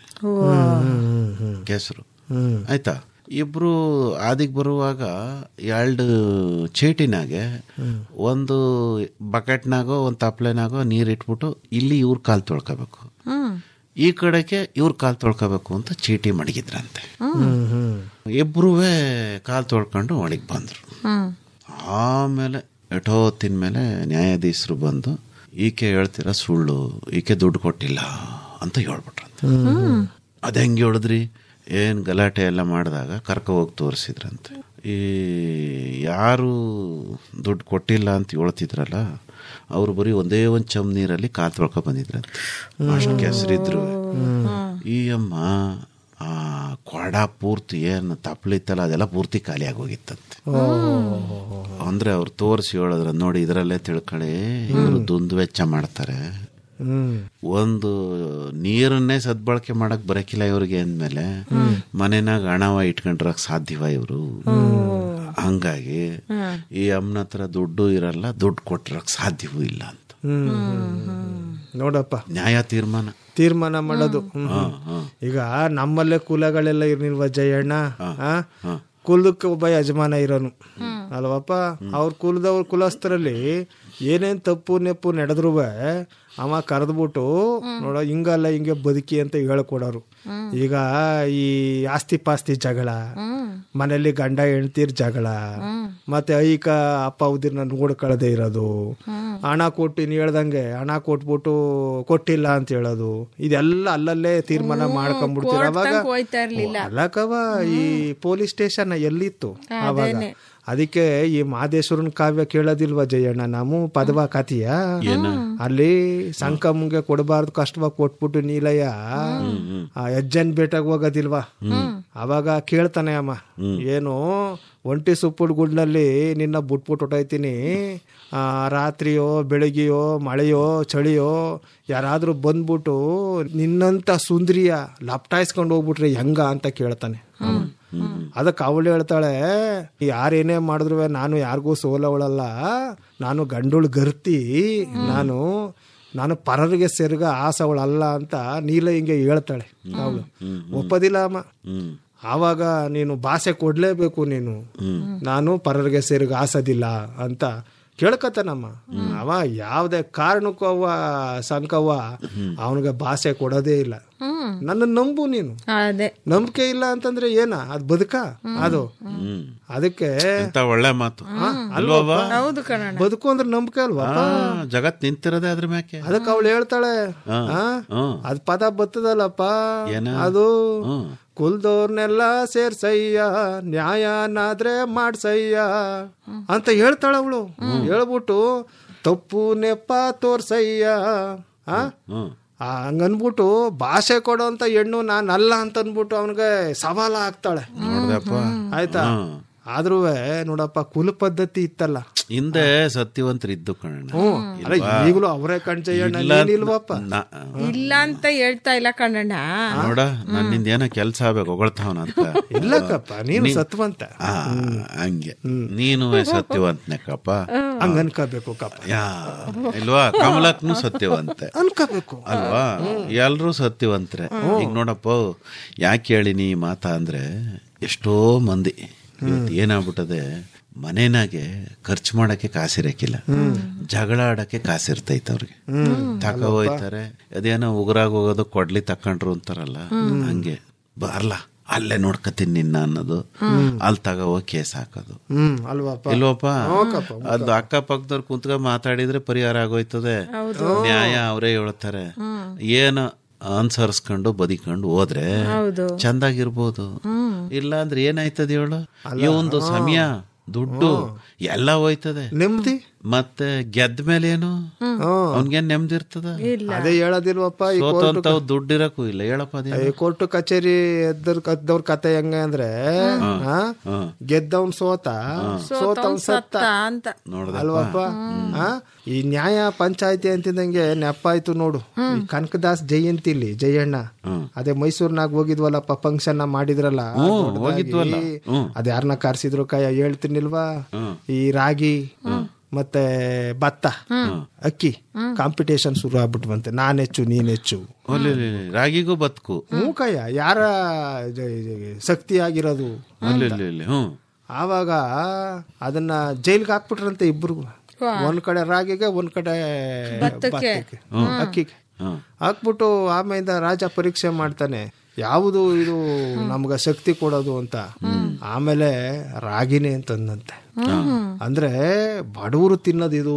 ಕೆಸರು ಆಯ್ತಾ ಇಬ್ರು ಆದಿಗ್ ಬರುವಾಗ ಎರಡು ಚೀಟಿನಾಗೆ ಒಂದು ಬಕೆಟ್ನಾಗೋ ಒಂದು ತಪ್ಲೆನಾಗೋ ನೀರ್ ಇಟ್ಬಿಟ್ಟು ಇಲ್ಲಿ ಇವ್ರ ಕಾಲ್ ತೊಳ್ಕೋಬೇಕು ಈ ಕಡೆಗೆ ಇವ್ರ ಕಾಲ್ ತೊಳ್ಕೋಬೇಕು ಅಂತ ಚೀಟಿ ಮಡಗಿದ್ರಂತೆ ಇಬ್ರುವೆ ಕಾಲ್ ತೊಳ್ಕೊಂಡು ಒಳಗೆ ಬಂದ್ರು ಆಮೇಲೆ ಎಟೋ ಹೊತ್ತಿನ ಮೇಲೆ ನ್ಯಾಯಾಧೀಶರು ಬಂದು ಈಕೆ ಹೇಳ್ತೀರ ಸುಳ್ಳು ಈಕೆ ದುಡ್ಡು ಕೊಟ್ಟಿಲ್ಲ ಅಂತ ಹೇಳ್ಬಿಟ್ರಂತೆ ಅದ್ ಹೆಂಗೆ ಹೇಳಿದ್ರಿ ಏನ್ ಗಲಾಟೆ ಎಲ್ಲ ಮಾಡಿದಾಗ ಕರ್ಕ ಹೋಗಿ ತೋರಿಸಿದ್ರಂತೆ ಈ ಯಾರು ದುಡ್ಡು ಕೊಟ್ಟಿಲ್ಲ ಅಂತ ಹೇಳ್ತಿದ್ರಲ್ಲ ಅವ್ರು ಬರೀ ಒಂದೇ ಒಂದ್ ಚಮ್ ನೀರಲ್ಲಿ ಕಾಲ್ ತೊಳ್ಕೊ ಬಂದಿದ್ರಂತೆ ಅಷ್ಟು ಕೆಸರಿದ್ರು ಈ ಅಮ್ಮ ಆ ಕೊಡ ಪೂರ್ತಿ ಏನು ತಪ್ಪಲಿತ್ತಲ್ಲ ಅದೆಲ್ಲ ಪೂರ್ತಿ ಖಾಲಿ ಆಗೋಗಿತ್ತಂತೆ ಅಂದ್ರೆ ಅವ್ರು ತೋರಿಸಿ ಹೇಳಿದ್ರ ನೋಡಿ ಇದರಲ್ಲೇ ತಿಳ್ಕೊಳ್ಳಿ ಇವರು ದುಂದು ವೆಚ್ಚ ಮಾಡ್ತಾರೆ ಹ್ಮ್ ಒಂದು ನೀರನ್ನೇ ಸದ್ಬಳಕೆ ಮಾಡಕ್ ಬರಕಿಲ್ಲ ಇವ್ರಿಗೆ ಅಂದ್ಮೇಲೆ ಮನೆನಾಗ ಹಣವ ಇಟ್ಕೊಂಡ್ರಕ್ ಸಾಧ್ಯವ ಇವರು ಹಂಗಾಗಿ ಈ ಅಮ್ಮನ ಹತ್ರ ದುಡ್ಡು ಇರಲ್ಲ ದುಡ್ಡು ಕೊಟ್ರಕ್ ಸಾಧ್ಯವೂ ಇಲ್ಲ ಅಂತ ನೋಡಪ್ಪ ನ್ಯಾಯ ತೀರ್ಮಾನ ತೀರ್ಮಾನ ಮಾಡೋದು ಹ್ಮ್. ಹಾ, ಹಾ. ಈಗ ನಮ್ಮಲ್ಲೇ ಕುಲಗಳೆಲ್ಲ ಇರ್ನಿಲ್ವ ಜಯಣ್ಣ ಆ? ಕುಲಕ್ಕೆ ಒಬ್ಬ ಯಜಮಾನ ಇರೋನು ಅಲ್ವಪ್ಪ ಅವ್ರ ಕುಲದವ್ರ ಕುಲಸ್ಥರಲ್ಲಿ ಏನೇನ್ ತಪ್ಪು ನೆಪ್ಪು ನಡೆದ್ರು ಅವ ಕರೆದ್ಬಿಟ್ಟು ನೋಡ ಹಿಂಗಲ್ಲ ಹಿಂಗೆ ಬದುಕಿ ಅಂತ ಹೇಳ್ಕೊಡೋರು ಈಗ ಈ ಆಸ್ತಿ ಪಾಸ್ತಿ ಜಗಳ ಮನೆಯಲ್ಲಿ ಗಂಡ ಹೆಂಡ್ತಿರ್ ಜಗಳ ಮತ್ತೆ ಐಕ ಅಪ್ಪ ಉದಿರ್ನ ನೋಡ್ಕೊಳ್ಳದೆ ಇರೋದು ಹಣ ಕೊಟ್ಟು ನೀ ಹೇಳ್ದಂಗೆ ಹಣ ಕೊಟ್ಬಿಟ್ಟು ಕೊಟ್ಟಿಲ್ಲ ಅಂತ ಹೇಳೋದು ಇದೆಲ್ಲ ಅಲ್ಲಲ್ಲೇ ತೀರ್ಮಾನ ಮಾಡ್ಕೊಂಡ್ಬಿಡ್ತೀರ ಕೋರ್ಟ್ ಅವಾಗ ತನಕ ಹೋಯ್ತಾ ಇರ್ಲಿಲ್ಲ ಅಲ್ಲಕವ ಈ ಪೊಲೀಸ್ ಸ್ಟೇಷನ್ ಎಲ್ಲಿತ್ತು ಅವಾಗ ಅದೇನೆ. ಅದಕ್ಕೆ ಈ ಮಹದೇಶ್ವರನ್ ಕಾವ್ಯ ಕೇಳೋದಿಲ್ವಾ ಜಯಣ್ಣ ನಾವು ಪದವ ಕಾತಿಯ ಅಲ್ಲಿ ಸಂಕಮ್ಗೆ ಕೊಡಬಾರ್ದು ಕಷ್ಟವಾಗಿ ಕೊಟ್ಬಿಟ್ಟು ನೀಲಯ್ಯ ಆ ಯಜ್ಜನ್ ಬೇಟಾಗ ಹೋಗೋದಿಲ್ವಾ ಅವಾಗ ಕೇಳ್ತಾನೆ ಅಮ್ಮ ಏನು ಒಂಟಿ ಸುಪ್ಪುಡ್ ಗುಡ್ನಲ್ಲಿ ನಿನ್ನ ಬಿಟ್ಬಿಟ್ಟು ಹೊಟ್ಟೋಯ್ತೀನಿ ಆ ರಾತ್ರಿಯೋ ಬೆಳಗ್ಗೆಯೋ ಮಳೆಯೋ ಚಳಿಯೋ ಯಾರಾದ್ರೂ ಬಂದ್ಬಿಟ್ಟು ನಿನ್ನಂತ ಸುಂದ್ರಿಯ ಲಪ್ಟಾಯಿಸ್ಕೊಂಡು ಹೋಗ್ಬಿಟ್ರೆ ಹೆಂಗ ಅಂತ ಕೇಳ್ತಾನೆ ಅದಕ್ಕೆ ಅವಳು ಹೇಳ್ತಾಳೆ ಯಾರೇನೇ ಮಾಡಿದ್ರು ನಾನು ಯಾರಿಗೂ ಸೋಲವಳಲ್ಲ ನಾನು ಗಂಡುಳು ಗರ್ತಿ ನಾನು ನಾನು ಪರರಿಗೆ ಸೆರಗ ಆಸವಳಲ್ಲ ಅಂತ ನೀಲ ಹಿಂಗೆ ಹೇಳ್ತಾಳೆ ಅವಳು ಒಪ್ಪದಿಲ್ಲ ಅಮ್ಮ ಆವಾಗ ನೀನು ಭಾಷೆ ಕೊಡ್ಲೇಬೇಕು ನೀನು ನಾನು ಪರರಿಗೆ ಸೆರಗ ಆಸದಿಲ್ಲ ಅಂತ ಕೇಳ್ಕತಾನಮ್ಮ ಅವ ಯಾವ್ದೇ ಕಾರಣಕ್ಕೂ ಅವ ಸಂಕವ್ವ ಅವನಿಗೆ ಭಾಷೆ ಕೊಡೋದೇ ಇಲ್ಲ ನನ್ನ ನಂಬು ನೀನು ಅದೇ ನಂಬಿಕೆ ಇಲ್ಲ ಅಂತಂದ್ರೆ ಏನ ಅದ್ ಬದುಕ ಅದು ಅದಕ್ಕೆ ಎಂತ ಒಳ್ಳೆ ಮಾತು ಹಾ, ಅಲ್ವಾ ಬಾ? ಹೌದು ಕಣಣ್ಣ ಬದುಕು ಅಂದ್ರೆ ನಂಬಿಕೆ ಅಲ್ವಾ ಆ, ಜಗತ್ ನಿಂತಿರೋದೇ ಅದ್ರ ಮ್ಯಾಕೆ ಅದಕ್ಕೆ ಅವಳು ಹೇಳ್ತಾಳೆ ಹಾ, ಆ? ಹಾ. ಅದ್ ಪದ ಬರ್ತದಲ್ಲಪ್ಪ ಏನ? ಅದು ಹ್ಮ್. ಕುಲ್ದೋರ್ನೆಲ್ಲ ಸೇರ್ಸಯ್ಯ ನ್ಯಾಯನಾದ್ರೆ ಮಾಡ್ಸಯ್ಯ ಅಂತ ಹೇಳ್ತಾಳ ಅವಳು ಹೇಳ್ಬಿಟ್ಟು ತಪ್ಪು ನೆಪ ತೋರ್ಸಯ್ಯ ಆ ಹ್ಮ್ ಆ, ಹಂಗನ್ಬಿಟ್ಟು ಭಾಷೆ ಕೊಡೋಂತ ಹೆಣ್ಣು ನಾನು ಅಲ್ಲ ಅಂತ ಅನ್ಬಿಟ್ಟು ಅವನಿಗೆ ಸವಾಲ ಆಗ್ತಾಳೆ ನೋಡ್ದಪ್ಪ ಆಯ್ತಾ ಹ್ಮ್. ಆದ್ರೂ ನೋಡಪ್ಪ ಕುಲ ಪದ್ಧತಿ ಇತ್ತಲ್ಲ ಹಿಂದೆ ಸತ್ಯವಂತರು ಇದ್ದು ಕಣ ಹ್ಮ್ ಅಲ್ಲ ಈಗಲೂ ಅವರೇ ಕಣ್ಚಯ್ಯಣ್ಣ ನೀನಿಲ್ವಪ್ಪ ಇಲ್ಲ ಅಂತ ಹೇಳ್ತಾ ಇಲ್ಲ ಕಣ್ಣಣ್ಣ ನೋಡ ನನ್ನಿಂದ ಏನೋ ಕೆಲ್ಸ ಆಗ್ಬೇಕು ಹೊಗಳ್ತಾವನ ಅಂತ ಇಲ್ಲಕ್ಕಪ್ಪ ನೀನು ನೀ- ಸತ್ವಂತ ಆ, ಹಂಗೆ ನೀನು ಸತ್ಯವಂತನೇಕಪ್ಪ ಹಂಗ ಅನ್ಕೋಬೇಕು ಕಪ್ಪ ಯಾ ಇಲ್ವಾ ಕಮಲಕ್ನು ಸತ್ಯವಂತೆ ಅನ್ಕೋಬೇಕು ಅಲ್ವಾ ಎಲ್ರೂ ಸತ್ಯವಂತ್ರೆ ಈಗ ನೋಡಪ್ಪ ಯಾಕೆ ಹೇಳಿನಿ ಈ ಮಾತ ಅಂದ್ರೆ ಎಷ್ಟೋ ಮಂದಿ ಇವತ್ತು ಏನಾಗ್ಬಿಟ್ಟದೆ ಮನೆನಾಗೆ ಖರ್ಚು ಮಾಡಕ್ಕೆ ಕಾಸಿರಕ್ಕಿಲ್ಲ ಜಗಳ ಆಡಕ್ಕೆ ಕಾಸಿರ್ತೈತೆ ಅವ್ರಿಗೆ ತಕ ಹೋಯ್ತಾರೆ ಅದೇನೋ ಉಗುರಾಗ ಹೋಗೋದು ಕೊಡ್ಲಿ ತಕೊಂಡ್ರು ಅಂತಾರಲ್ಲ ಹಂಗೆ ಬರ್ಲ ಅಲ್ಲೇ ನೋಡ್ಕತೀನಿ ನಿನ್ನ ಅನ್ನೋದು ಅಲ್ಲಿ ತಗೋ ಕೇಸ್ ಹಾಕೋದು ಹ್ಮ್ ಅಲ್ವಪ್ಪ ಇಲ್ವಪ್ಪ ಹೋಗಪ್ಪ, ಅದು ಅಕ್ಕಪಕ್ಕದವ್ರು ಕುಂತ್ಕೊಂಡ್ ಮಾತಾಡಿದ್ರೆ ಪರಿಹಾರ ಆಗೋಯ್ತದೆ ನ್ಯಾಯ ಅವರೇ ಹೇಳ್ತಾರೆ ಏನು ಅನ್ಸರ್ಸ್ಕೊಂಡು ಬದಿಕೊಂಡು ಹೋದ್ರೆ ಹೌದು. ಚಂದಾಗಿರ್ಬೋದು ಇಲ್ಲ ಅಂದ್ರೆ ಏನಾಯ್ತದೆ ಹೇಳು ಈ ಒಂದು ಸಮಯ ದುಡ್ಡು ಎಲ್ಲ ಹೋಯ್ತದೆ ನೆಮ್ಮದಿ ಮತ್ತೆ ಗೆದ್ದ ಮೇಲೆ ಏನು ಅವ್ನ್ಗೇನ್ ನೆಮ್ಮದಿ ಇರ್ತದ ಅದೇ ಹೇಳೋದಿಲ್ವಪ್ಪ ಈ ಕೋರ್ಟ್ ಸೋತಂತವ್ ದುಡ್ಡು ಇರಕ್ಕೂ ಇಲ್ಲ ಹೇಳಪ್ಪ ಅದೇ ಈ ಕೋರ್ಟ್ ಕಚೇರಿ ಎದ್ದರ್ ಕದ್ದವ್ರ ಕತೆ ಹೆಂಗ ಅಂದ್ರೆ ಆ? ಗೆದ್ದವ್ನ್ ಸೋತ ಸೋತವ್ನ್ ಸತ್ತ ಅಂತ ಅಲ್ವಪ್ಪ ಆ? ಈ ನ್ಯಾಯ ಪಂಚಾಯತಿ ಅಂತಿದ್ದಂಗೆ ನೆಪ್ಪಾಯ್ತು ನೋಡು ಈ ಕನಕದಾಸ್ ಜಯಂತಿಲಿ ಜಯಣ್ಣ ಅದೇ ಮೈಸೂರ್ನಾಗ ಹೋಗಿದ್ವಲ್ಲಪ್ಪ ಫಂಕ್ಷನ್ ಮಾಡಿದ್ರಲ್ಲ ದೊಡ್ಡದಾಗಿ. ಹೋಗಿದ್ವಲ್ಲ. ಹ್ಮ್. ಅದ್ ಯಾರನ್ನ ಕಾರ್ಸಿದ್ರು ಕೈ ಹೇಳ್ತೀನಿಲ್ವಾ ಈ ರಾಗಿ ಮತ್ತೆ ಭತ್ತ ಅಕ್ಕಿ ಕಾಂಪಿಟೇಷನ್ ಶುರು ಆಗ್ಬಿಟ್ವಂತೆ ನಾನ್ ಹೆಚ್ಚು ನೀನ್ ಹೆಚ್ಚು ಒಲೆ ರಾಗಿಗೂ ಬದುಕು ಹ್ಞೂ ಕಯ್ಯ ಯಾರ ಜ- ಜ- ಶಕ್ತಿ ಆಗಿರೋದು ಅಲ್ಲಿ ಇಲ್ಲಿ ಇಲ್ಲಿ ಹ್ಮ್ ಆವಾಗ ಅದನ್ನ ಜೈಲ್ಗೆ ಹಾಕ್ಬಿಟ್ರಂತೆ ಇಬ್ರಿಗೂ ಒಂದ್ ಕಡೆ ರಾಗಿಗೆ ಒಂದ್ ಕಡೆ ಭತ್ತಕ್ಕೆ ಅಕ್ಕಿಗೆ ಹಾಕ್ಬಿಟ್ಟು ಆಮೇಲೆ ರಾಜ ಪರೀಕ್ಷೆ ಮಾಡ್ತಾನೆ ಯಾವುದು ಇದು ನಮ್ಗ ಶಕ್ತಿ ಕೊಡೋದು ಅಂತ ಆಮೇಲೆ ರಾಗಿನೇ ಅಂತಂದಂತೆ ಅಂದ್ರೆ ಬಡವರು ತಿನ್ನೋದು ಇದು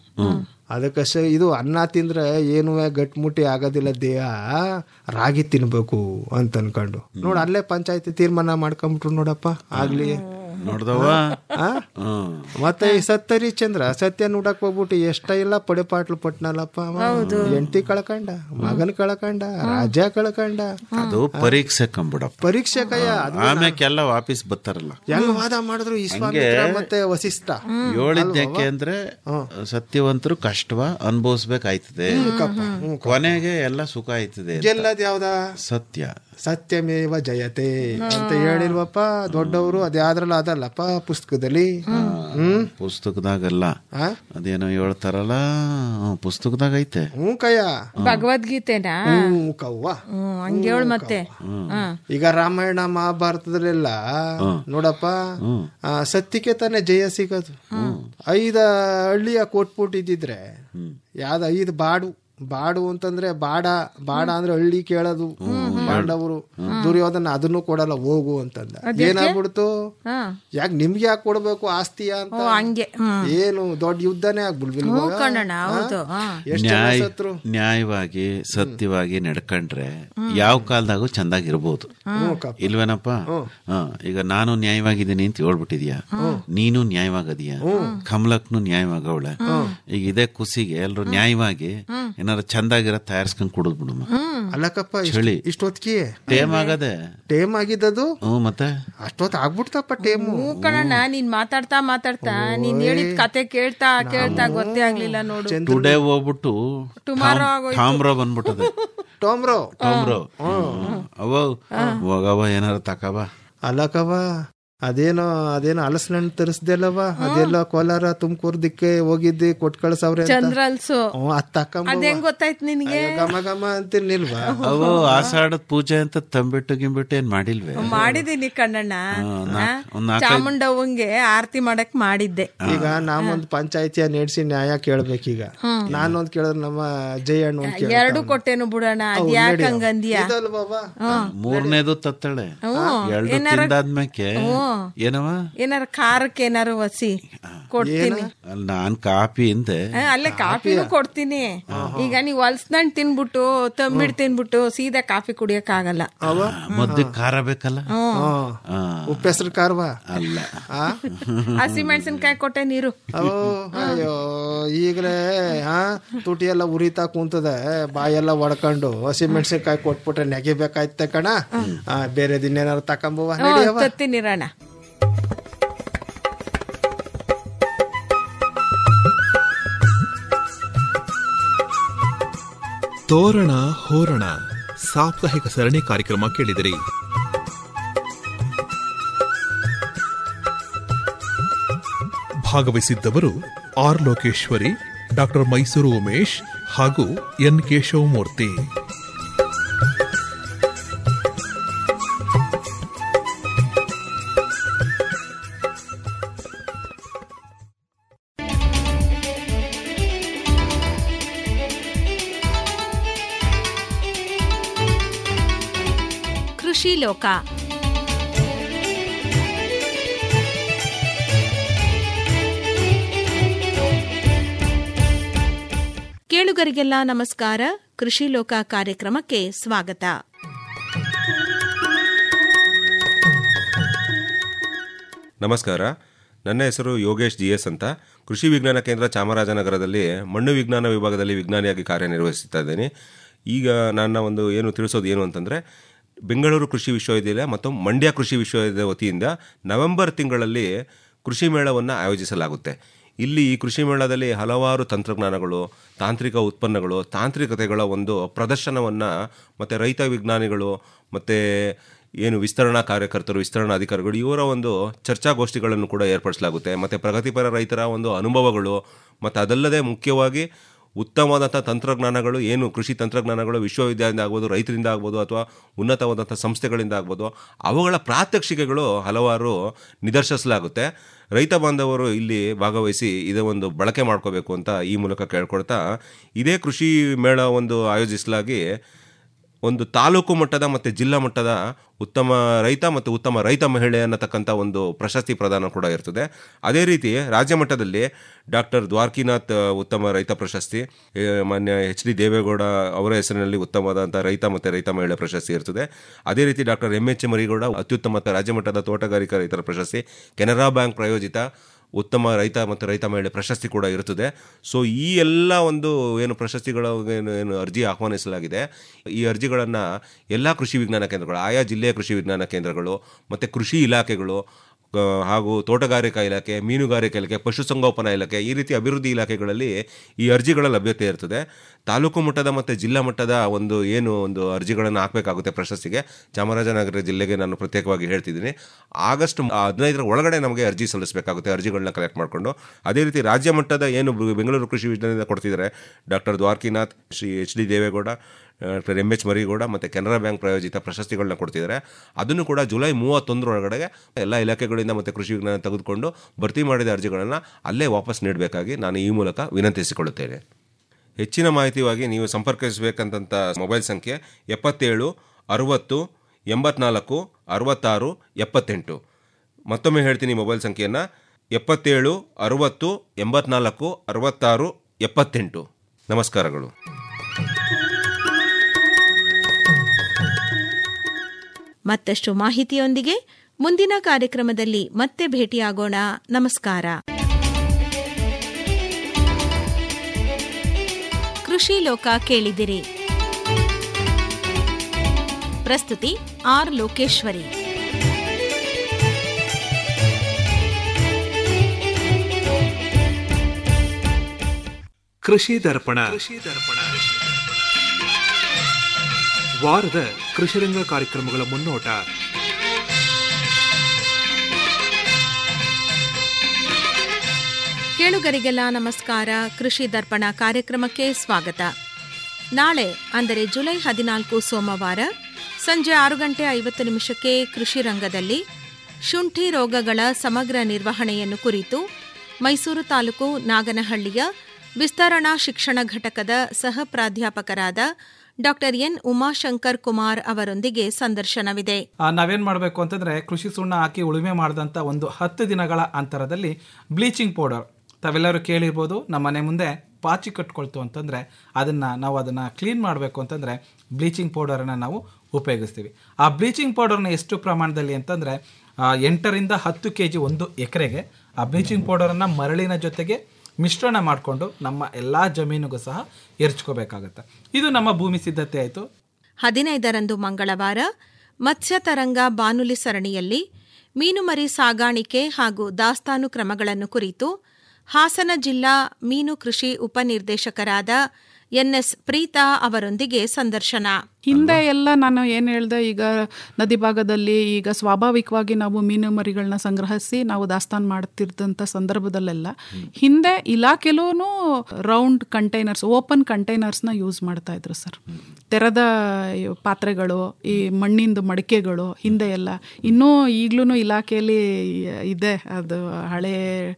ಅದಕ್ಕೆ ಸ ಇದು ಅನ್ನ ತಿಂದ್ರೆ ಏನು ಗಟ್ಮುಟ್ಟಿ ಆಗೋದಿಲ್ಲ ದೇಹ ರಾಗಿ ತಿನ್ಬೇಕು ಅಂತ ಅನ್ಕೊಂಡು ನೋಡ್ ಅಲ್ಲೇ ಪಂಚಾಯತಿ ತೀರ್ಮಾನ ಮಾಡ್ಕೊಂಬಿಟ್ರು ನೋಡಪ್ಪ ಆಗ್ಲಿ ನೋಡ್ದವ ಆ? ಹ್ಮ್ ಮತ್ತೆ ಈ ಸತ್ತರಿ ಚಂದ್ರ ಸತ್ಯ ನೋಡಕ್ ಹೋಗ್ಬಿಟ್ಟು ಎಷ್ಟ ಇಲ್ಲ ಪಡೆಪಾಟ್ಲು ಪಟ್ನಲ್ಲಪ್ಪ ಹೆಂಡತಿ ಕಳ್ಕಂಡ ಮಗನ್ ಕಳ್ಕಂಡ ರಾಜ ಕಳ್ಕಂಡ ಅದು ಪರೀಕ್ಷೆ ಕಂಬಿಡಪ್ಪ ಪರೀಕ್ಷೆ ಕಯ್ಯ ಅದ್ ಆಮ್ಯಾಕೆಲ್ಲ ವಾಪಸ್ ಬರ್ತಾರಲ್ಲ ಹೆಂಗ್ ವಾದ ಮಾಡಿದ್ರು ವಿಶ್ವಾಮಿತ್ರ ಮತ್ತೆ ವಸಿಷ್ಠ ಹೇಳಿದ್ ಯಾಕೆ ಅಂದ್ರೆ ಸತ್ಯವಂತರು ಕಷ್ಟವ ಅನುಭವಿಸ್ಬೇಕಾಯ್ತದೆ ಕೊನೆಗೆ ಎಲ್ಲ ಸುಖ ಆಯ್ತದೆ ಅಂತ. ಗೆಲ್ಲದ್ ಯಾವ್ದ ಸತ್ಯ ಸತ್ಯಮೇವ ಜಯತೆ ಅಂತ ಹೇಳಿಲ್ವಪ್ಪ ದೊಡ್ಡವರು ಅದ್ಯಾದ್ರಲ್ಲ ಅದಲ್ಲಪ್ಪ ಪುಸ್ತಕದಲ್ಲಿ ಹ್ಮ್ ಪುಸ್ತಕದಾಗಲ್ಲ ಆ? ಅದೇನೋ ಹೇಳ್ತಾರಲ್ಲ ಹ್ಮ್, ಪುಸ್ತಕದಾಗ ಐತೆ ಹ್ಞೂ ಕಯ್ಯ ಭಗವದ್ಗೀತೆನಾ ಹ್ಞೂ ಕವ್ವ ಹ್ಮ್ ಹಂಗೆ ಹೇಳು ಮತ್ತೆ ಹಾ ಈಗ ರಾಮಾಯಣ ಮಹಾಭಾರತದಲ್ಲೆಲ್ಲ ನೋಡಪ್ಪ ಆ, ಸತ್ಯಕ್ಕೆ ತಾನೇ ಜಯ ಸಿಗೋದು ಐದ ಹಳ್ಳಿಯ ಕೊಟ್ಬಿಟ್ಟಿದ್ರೆ ಯಾವ್ದು ಐದು ಬಾಡು ಬಾಡು ಅಂತಂದ್ರೆ ಬಾಡ ಬಾಡ ಅಂದ್ರೆ ಹಳ್ಳಿ ಕೇಳೋದು ಪಾಂಡವರು ದುರ್ಯೋಧನ ಅದನ್ನು ಕೊಡಲ್ಲ ಹೋಗು ಅಂತಂದ ಏನಾಗ್ಬಿಡ್ತು ಹಾ ಯಾಕೆ ನಿಮ್ಗೆ ಯಾಕೆ ಕೊಡ್ಬೇಕು ಆಸ್ತಿಯ ಅಂತ ಓ ಹಂಗೆ ಹ್ಮ್ ಏನು ದೊಡ್ಡ ಯುದ್ಧನೇ ಆಗ್ಬಿಡ್ವಿಲ್ವಾ ಹ್ಞೂ ಕಣಣ್ಣ ಹೌದು ಹಾ ಎಷ್ಟು ಜನ ನ್ಯಾಯ ಸತ್ರು ನ್ಯಾಯವಾಗಿ ಸತ್ಯವಾಗಿ ನಡ್ಕೊಂಡ್ರೆ ಯಾವ ಕಾಲದಾಗೂ ಚಂದಾಗಿರ್ಬೋದು ಇಲ್ವೇನಪ್ಪ ಹ, ಈಗ ನಾನು ನ್ಯಾಯವಾಗಿದ್ದೀನಿ ಅಂತ ಹೇಳ್ಬಿಟ್ಟಿದ್ಯಾ ನೀನು ನ್ಯಾಯವಾಗದೀಯ ಕಮಲಕ್ನು ನ್ಯಾಯವಾಗವಳೆ ಈಗ ಇದೇ ಖುಷಿಗೆ ಎಲ್ರು ನ್ಯಾಯವಾಗಿ ಏನಾರ ಚಂದಾಗಿರೋ ತಯಾರಿಸ್ಕೊಂಡ್ ಕುಡಿದ್ ಬಿಡಮ್ಮ ಅಲ್ಲಕ್ಕಪ್ಪ ಇಷ್ಟ್- ಚಳಿ. ಇಷ್ಟೊತ್ತಿಗೆ ಟೇಮ್ ಆಗದೆ ಟೇಮ್ ಆಗಿದ್ದದು ಹ್ಮ್ ಮತ್ತೆ ಅಷ್ಟೊತ್ತು ಆಗ್ಬಿಡ್ತಪ್ಪ ಟೇಮು ಹ್ಞೂ ಕಣಣ್ಣ ನೀನ್ ಮಾತಾಡ್ತಾ ಮಾತಾಡ್ತಾ ನೀನ್ ಹೇಳಿದ ಕತೆ ಕೇಳ್ತಾ ಕೇಳ್ತಾ ಗೊತ್ತೇ ಆಗ್ಲಿಲ್ಲ ನೋಡು ಟುಡೇ ಹೋಗ್ಬಿಟ್ಟು Tomorrow ಆಗೋಯ್ತು. ಟಾಮ್ರೋ ಬಂದ್ಬಿಟ್ಟದೆ ಟೋಮ್ರೋ ಟಾಮ್ರೋ ಅವ ಹೋಗವ ಏನಾರ ತಕವ ಅಲ್ಲಕವ ಅದೇನೋ ಅದೇನೋ ಹಲಸಿನ ಹಣ್ಣು ತರಿಸ್ದೆಲ್ಲವ ಅದೆಲ್ಲ ಕೋಲಾರ ತುಮಕೂರು ದಿಕ್ಕೆ ಹೋಗಿದ್ದಿ ಕೊಟ್ ಕಳ್ಸವ್ರೆ ಅಂತ. ಚಂದ್ರಲ್ಸು ಹ್ಞೂ, ಅದ್ ತಕೊಂಬವ್ವ. ಅದ್ ಹೆಂಗ್ ಗೊತ್ತಾಯ್ತು ನಿನಗೆ ಅಯ್ಯೋ, ಘಮ ಘಮ ಅಂತಿರ್ಲಿಲ್ವಾ ಅವು ಆಷಾಢದ ಪೂಜೆ ಅಂತ ತಂಬಿಟ್ಟು ಗಿಂಬಿಟ್ಟು ಏನ್ ಮಾಡಿಲ್ವೇ ಮಾಡಿದೀನಿ ಕಣ್ಣಣ್ಣ ಹಾ, ನಾಲ್ಕ್- ಆ? ಒಂದ್ ನಾಲ್ಕೈದು- ಚಾಮುಂಡವ್ವಂಗೆ ಆರತಿ ಮಾಡಕ್ ಮಾಡಿದ್ದೆ ಈಗ ನಾವೊಂದ್ ಪಂಚಾಯತಿಯ ನಡೆಸಿ ನ್ಯಾಯ ಕೇಳ್ಬೇಕೀಗ ಹ್ಮ್. ನಾನೊಂದ್ ಕೇಳಿದ್ರೆ ನಮ್ಮ ಜಯಣ್ಣ ಒಂದ್ ಕೇಳ್ತಾವ್ನೆ. ಎರಡು ಕೊಟ್ಟೆನು ಬಿಡೋಣ ಅದ್ ಹೌದ್ ಯಾಕೆ ನಡಿ. ಹಂಗಂದ್ಯಾ ಇದಲ್ವವ್ವ? ಹ್ಮ್. ಮೂರನೇದು ತತ್ತಳೆ ಹ್ಮ್. ಎರಡು ಏನಾರ- ತಿಂದಾದ್ಮೇಕೆ ಹ್ಮ್. ಏನವ ಏನಾರ ಖಾರಕ್ಕೆ ಏನಾರು ವಸಿ ಕೊಡ್ತೀನಿ ಅಲ್ಲಿ ನಾನ್ ಕಾಪಿ ಹಿಂದೆ ಆ, ಅಲ್ಲೇ ಕಾಫಿನೂ ಕೊಡ್ತೀನಿ ಈಗ ನೀವು ಹೊಲ್ಸ್ನಂಡ್ ತಿನ್ಬಿಟ್ಟು ತಂಬಿಡ್ ತಿನ್ಬಿಟ್ಟು ಸೀದಾ ಕಾಫಿ ಕುಡಿಯಕ್ ಆಗಲ್ಲ ಮದ್ದು ಖಾರ ಬೇಕಲ್ಲ ಆ. ಉಪ್ಪೆಸ್ರು ಕಾರ್ವಾ ಅಲ್ಲ ಹಸಿ ಮೆಣಸಿನ್ಕಾಯಿ ಕೊಟ್ಟೆ ನೀರು ಓ ಅಯ್ಯೋ ಈಗಲೇ ಹಾ ತುಟಿ ಎಲ್ಲ ಉರಿತಾ ಕುಂತದೆ ಬಾಯೆಲ್ಲ ಒಡ್ಕೊಂಡು ಹಸಿ ಮೆಣಸಿನ್ಕಾಯಿ ಕೊಟ್ಬಿಟ್ರೆ ನೆಗಿಬೇಕಾಯ್ತ ಕಣ ಆ, ಬೇರೆ ದಿನೇನಾರು ತಕೊಂಬುವ ನಡಿಯವ್ವ. ತತ್ತಿನಿರಣ ತೋರಣ ಹೋರಣ ಸಾಪ್ತಾಹಿಕ ಸರಣಿ ಕಾರ್ಯಕ್ರಮ ಕೇಳಿದಿರಿ ಭಾಗವಹಿಸಿದ್ದವರು ಆರ್ ಲೋಕೇಶ್ವರಿ ಡಾಕ್ಟರ್ ಮೈಸೂರು ಉಮೇಶ್ ಹಾಗೂ ಎನ್ ಕೇಶವಮೂರ್ತಿ ಕೃಷಿ ಲೋಕ ಕೇಳುಗರಿಗೆಲ್ಲ ನಮಸ್ಕಾರ ಕೃಷಿ ಲೋಕ ಕಾರ್ಯಕ್ರಮಕ್ಕೆ ಸ್ವಾಗತ ನಮಸ್ಕಾರ ನನ್ನ ಹೆಸರು ಯೋಗೇಶ್ ಜಿ ಎಸ್ ಅಂತ ಕೃಷಿ ವಿಜ್ಞಾನ ಕೇಂದ್ರ ಚಾಮರಾಜನಗರದಲ್ಲಿ ಮಣ್ಣು ವಿಜ್ಞಾನ ವಿಭಾಗದಲ್ಲಿ ವಿಜ್ಞಾನಿಯಾಗಿ ಕಾರ್ಯನಿರ್ವಹಿಸ್ತಾ ಇದ್ದೀನಿ ಈಗ ನನ್ನ ಒಂದು ಏನು ತಿಳಿಸೋದು ಏನು ಅಂತಂದರೆ ಬೆಂಗಳೂರು ಕೃಷಿ ವಿಶ್ವವಿದ್ಯಾಲಯ ಮತ್ತು ಮಂಡ್ಯ ಕೃಷಿ ವಿಶ್ವವಿದ್ಯಾಲಯ ವತಿಯಿಂದ ನವೆಂಬರ್ ತಿಂಗಳಲ್ಲಿ ಕೃಷಿ ಮೇಳವನ್ನು ಆಯೋಜಿಸಲಾಗುತ್ತೆ ಇಲ್ಲಿ ಈ ಕೃಷಿ ಮೇಳದಲ್ಲಿ ಹಲವಾರು ತಂತ್ರಜ್ಞಾನಗಳು ತಾಂತ್ರಿಕ ಉತ್ಪನ್ನಗಳು ತಾಂತ್ರಿಕತೆಗಳ ಒಂದು ಪ್ರದರ್ಶನವನ್ನು ಮತ್ತು ರೈತ ವಿಜ್ಞಾನಿಗಳು ಮತ್ತು ಏನು ವಿಸ್ತರಣಾ ಕಾರ್ಯಕರ್ತರು ವಿಸ್ತರಣಾ ಅಧಿಕಾರಿಗಳು ಇವರ ಒಂದು ಚರ್ಚಾಗೋಷ್ಠಿಗಳನ್ನು ಕೂಡ ಏರ್ಪಡಿಸಲಾಗುತ್ತೆ ಮತ್ತು ಪ್ರಗತಿಪರ ರೈತರ ಒಂದು ಅನುಭವಗಳು ಮತ್ತು ಅದಲ್ಲದೆ ಮುಖ್ಯವಾಗಿ ಉತ್ತಮವಾದಂಥ ತಂತ್ರಜ್ಞಾನಗಳು ಏನು ಕೃಷಿ ತಂತ್ರಜ್ಞಾನಗಳು ವಿಶ್ವವಿದ್ಯಾಲಯದಿಂದ ಆಗ್ಬೋದು ರೈತರಿಂದ ಆಗ್ಬೋದು ಅಥವಾ ಉನ್ನತವಾದಂಥ ಸಂಸ್ಥೆಗಳಿಂದ ಆಗ್ಬೋದು ಅವುಗಳ ಪ್ರಾತ್ಯಕ್ಷಿಕೆಗಳು ಹಲವಾರು ನಿದರ್ಶಿಸಲಾಗುತ್ತೆ ರೈತ ಬಾಂಧವರು ಇಲ್ಲಿ ಭಾಗವಹಿಸಿ ಇದೇ ಒಂದು ಬಳಕೆ ಮಾಡ್ಕೋಬೇಕು ಅಂತ ಈ ಮೂಲಕ ಕೇಳ್ಕೊಳ್ತಾ ಇದೇ ಕೃಷಿ ಮೇಳ ಒಂದು ಆಯೋಜಿಸಲಾಗಿ ಒಂದು ತಾಲೂಕು ಮಟ್ಟದ ಮತ್ತು ಜಿಲ್ಲಾ ಮಟ್ಟದ ಉತ್ತಮ ರೈತ ಮತ್ತು ಉತ್ತಮ ರೈತ ಮಹಿಳೆ ಅನ್ನತಕ್ಕಂಥ ಒಂದು ಪ್ರಶಸ್ತಿ ಪ್ರದಾನ ಕೂಡ ಇರ್ತದೆ ಅದೇ ರೀತಿ ರಾಜ್ಯ ಮಟ್ಟದಲ್ಲಿ ಡಾಕ್ಟರ್ ದ್ವಾರ್ಕಿನಾಥ್ ಉತ್ತಮ ರೈತ ಪ್ರಶಸ್ತಿ ಏ, ಮಾನ್ಯ ಎಚ್ ಡಿ ದೇವೇಗೌಡ ಅವರ ಹೆಸರಿನಲ್ಲಿ ಉತ್ತಮವಾದಂಥ ರೈತ ಮತ್ತು ರೈತ ಮಹಿಳೆ ಪ್ರಶಸ್ತಿ ಇರ್ತದೆ ಅದೇ ರೀತಿ ಡಾಕ್ಟರ್ ಎಂ ಎಚ್ ಮರಿಗೌಡ ಅತ್ಯುತ್ತಮ ರಾಜ್ಯ ಮಟ್ಟದ ತೋಟಗಾರಿಕಾ ರೈತರ ಪ್ರಶಸ್ತಿ ಕೆನರಾ ಬ್ಯಾಂಕ್ ಪ್ರಾಯೋಜಿತ ಉತ್ತಮ ರೈತ ಮತ್ತು ರೈತ ಮಹಿಳೆ ಪ್ರಶಸ್ತಿ ಕೂಡ ಇರುತ್ತದೆ ಸೊ ಈ ಎಲ್ಲ ಒಂದು ಏನು ಪ್ರಶಸ್ತಿಗಳ ಏನು ಏನು ಅರ್ಜಿ ಆಹ್ವಾನಿಸಲಾಗಿದೆ ಈ ಅರ್ಜಿಗಳನ್ನು ಎಲ್ಲ ಕೃಷಿ ವಿಜ್ಞಾನ ಕೇಂದ್ರಗಳು ಆಯಾ ಜಿಲ್ಲೆಯ ಕೃಷಿ ವಿಜ್ಞಾನ ಕೇಂದ್ರಗಳು ಮತ್ತು ಕೃಷಿ ಇಲಾಖೆಗಳು ಆ, ಹಾಗೂ ತೋಟಗಾರಿಕಾ ಇಲಾಖೆ ಮೀನುಗಾರಿಕೆ ಇಲಾಖೆ ಪಶುಸಂಗೋಪನಾ ಇಲಾಖೆ ಈ ರೀತಿ ಅಭಿವೃದ್ಧಿ ಇಲಾಖೆಗಳಲ್ಲಿ ಈ ಅರ್ಜಿಗಳ ಲಭ್ಯತೆ ಇರ್ತದೆ ತಾಲೂಕು ಮಟ್ಟದ ಮತ್ತು ಜಿಲ್ಲಾ ಮಟ್ಟದ ಒಂದು ಏನು ಒಂದು ಅರ್ಜಿಗಳನ್ನು ಹಾಕಬೇಕಾಗುತ್ತೆ ಪ್ರಶಸ್ತಿಗೆ ಚಾಮರಾಜನಗರ ಜಿಲ್ಲೆಗೆ ನಾನು ಪ್ರತ್ಯೇಕವಾಗಿ ಹೇಳ್ತಿದ್ದೀನಿ ಆಗಸ್ಟ್ ಹದಿನೈದರ ಒಳಗಡೆ ನಮಗೆ ಅರ್ಜಿ ಸಲ್ಲಿಸಬೇಕಾಗುತ್ತೆ ಅರ್ಜಿಗಳನ್ನ ಕಲೆಕ್ಟ್ ಮಾಡಿಕೊಂಡು ಅದೇ ರೀತಿ ರಾಜ್ಯ ಮಟ್ಟದ ಏನು ಬೆ- ಬೆಂಗಳೂರು ಕೃಷಿ ವಿಜ್ಞಾನದಿಂದ ಕೊಡ್ತಿದ್ದಾರೆ doctor Dwarakinath Shri H D Devegowda doctor M H Marigowda ಮತ್ತು ಕೆನರಾ ಬ್ಯಾಂಕ್ ಪ್ರಾಯೋಜಿತ ಪ್ರಶಸ್ತಿಗಳನ್ನ ಕೊಡ್ತಿದ್ದಾರೆ ಅದನ್ನು ಕೂಡ ಜುಲೈ ಮೂವತ್ತೊಂದರೊಳಗಡೆ ಎಲ್ಲ ಇಲಾಖೆಗಳಿಂದ ಮತ್ತು ಕೃಷಿ ವಿಜ್ಞಾನ ತೆಗೆದುಕೊಂಡು ಭರ್ತಿ ಮಾಡಿದ ಅರ್ಜಿಗಳನ್ನು ಅಲ್ಲೇ ವಾಪಸ್ ನೀಡಬೇಕಾಗಿ ನಾನು ಈ ಮೂಲಕ ವಿನಂತಿಸಿಕೊಳ್ಳುತ್ತೇನೆ ಹೆಚ್ಚಿನ ಮಾಹಿತಿಗಾಗಿ ನೀವು ಸಂಪರ್ಕಿಸಬೇಕಂತ ಮೊಬೈಲ್ ಸಂಖ್ಯೆ ಎಪ್ಪತ್ತೇಳು ಅರುವತ್ತು ಎಂಬತ್ನಾಲ್ಕು ಅರವತ್ತಾರು ಎಪ್ಪತ್ತೆಂಟು ಮತ್ತೊಮ್ಮೆ ಹೇಳ್ತೀನಿ ಮೊಬೈಲ್ ಸಂಖ್ಯೆಯನ್ನು ಎಪ್ಪತ್ತೇಳು ಅರುವತ್ತು ಎಂಬತ್ನಾಲ್ಕು ಅರವತ್ತಾರು ಎಪ್ಪತ್ತೆಂಟು ನಮಸ್ಕಾರಗಳು ಮತ್ತಷ್ಟು ಮಾಹಿತಿಯೊಂದಿಗೆ ಮುಂದಿನ ಕಾರ್ಯಕ್ರಮದಲ್ಲಿ ಮತ್ತೆ ಭೇಟಿಯಾಗೋಣ ನಮಸ್ಕಾರ ಕೃಷಿ ಲೋಕ ಕೇಳಿದಿರಿ ಪ್ರಸ್ತುತಿ ಆರ್ ಲೋಕೇಶ್ವರಿ ಕೃಷಿ ದರ್ಪಣ ವಾರದ ಕೃಷಿರಂಗ ಕಾರ್ಯಕ್ರಮಗಳ ಮುನ್ನೋಟ ಕೇಳುಗರಿಗೆಲ್ಲ ನಮಸ್ಕಾರ ಕೃಷಿ ದರ್ಪಣ ಕಾರ್ಯಕ್ರಮಕ್ಕೆ ಸ್ವಾಗತ ನಾಳೆ ಅಂದರೆ ಜುಲೈ ಹದಿನಾಲ್ಕು ಸೋಮವಾರ ಸಂಜೆ ಆರು ಗಂಟೆ ಐವತ್ತು ನಿಮಿಷಕ್ಕೆ ಕೃಷಿ ರಂಗದಲ್ಲಿ ಶುಂಠಿ ರೋಗಗಳ ಸಮಗ್ರ ನಿರ್ವಹಣೆಯನ್ನು ಕುರಿತು ಮೈಸೂರು ತಾಲೂಕು ನಾಗನಹಳ್ಳಿಯ ವಿಸ್ತರಣಾ ಶಿಕ್ಷಣ ಘಟಕದ ಸಹ ಪ್ರಾಧ್ಯಾಪಕರಾದ ಡಾಕ್ಟರ್ ಎನ್ ಉಮಾಶಂಕರ್ ಕುಮಾರ್ ಅವರೊಂದಿಗೆ ಸಂದರ್ಶನವಿದೆ ಆ, ನಾವೇನ್ ಮಾಡಬೇಕು ಅಂತಂದ್ರೆ ಕೃಷಿ ಸುಣ್ಣ ಹಾಕಿ ಉಳುಮೆ ಮಾಡಿದಂಥ ಒಂದು ಹತ್ತು ದಿನಗಳ ಅಂತರದಲ್ಲಿ ಬ್ಲೀಚಿಂಗ್ ಪೌಡರ್ ತಾವೆಲ್ಲರೂ ಕೇಳಿರ್ಬೋದು ನಮ್ಮ ಮನೆ ಮುಂದೆ ಪಾಚಿ ಕಟ್ಕೊಳ್ತು ಅಂತಂದ್ರೆ ಅದನ್ನ ನಾವು ಅದನ್ನ ಕ್ಲೀನ್ ಮಾಡಬೇಕು ಅಂತಂದ್ರೆ ಬ್ಲೀಚಿಂಗ್ ಪೌಡರನ್ನ ನಾವು ಉಪಯೋಗಿಸ್ತೀವಿ ಆ ಬ್ಲೀಚಿಂಗ್ ಪೌಡರ್ನ ಎಷ್ಟು ಪ್ರಮಾಣದಲ್ಲಿ ಅಂತಂದ್ರೆ ಆ, ಎಂಟರಿಂದ ಹತ್ತು ಕೆ ಜಿ ಒಂದು ಎಕರೆಗೆ ಆ ಬ್ಲೀಚಿಂಗ್ ಪೌಡರನ್ನು ಮರಳಿನ ಜೊತೆಗೆ ಮಿಶ್ರಣ ಮಾಡಿಕೊಂಡು ನಮ್ಮ ಎಲ್ಲ ಜಮೀನಿಗೂ ಸಹ ಎರಚ್ಕೋಬೇಕಾಗತ್ತೆ ಇದು ನಮ್ಮ ಭೂಮಿ ಸಿದ್ಧತೆ ಆಯಿತು ಹದಿನೈದರಂದು ಮಂಗಳವಾರ ಮತ್ಸ್ಯ ತರಂಗ ಬಾನುಲಿ ಸರಣಿಯಲ್ಲಿ ಮೀನುಮರಿ ಸಾಗಾಣಿಕೆ ಹಾಗೂ ದಾಸ್ತಾನು ಕ್ರಮಗಳನ್ನು ಕುರಿತು ಹಾಸನ ಜಿಲ್ಲಾ ಮೀನು ಕೃಷಿ ಉಪನಿರ್ದೇಶಕರಾದ ಎನ್ಎಸ್ ಪ್ರೀತಾ ಅವರೊಂದಿಗೆ ಸಂದರ್ಶನ ಹಿಂದೆ ಎಲ್ಲ ನಾನು ಏನು ಹೇಳ್ದೆ ಈಗ ನದಿ ಭಾಗದಲ್ಲಿ ಈಗ ಸ್ವಾಭಾವಿಕವಾಗಿ ನಾವು ಮೀನು ಮರಿಗಳನ್ನ ಸಂಗ್ರಹಿಸಿ ನಾವು ದಾಸ್ತಾನು ಮಾಡ್ತಿದ್ದಂಥ ಸಂದರ್ಭದಲ್ಲೆಲ್ಲ ಹಿಂದೆ ಇಲಾಖೆಲೂ ರೌಂಡ್ ಕಂಟೈನರ್ಸ್ ಓಪನ್ ಕಂಟೈನರ್ಸ್ನ ಯೂಸ್ ಮಾಡ್ತಾ ಇದ್ರು ಸರ್ ತೆರೆದ ಪಾತ್ರೆಗಳು ಈ ಮಣ್ಣಿಂದು ಮಡಿಕೆಗಳು ಹಿಂದೆ ಎಲ್ಲ ಇನ್ನೂ ಈಗಲೂ ಇಲಾಖೆಯಲ್ಲಿ ಇದೆ ಅದು ಹಳೆ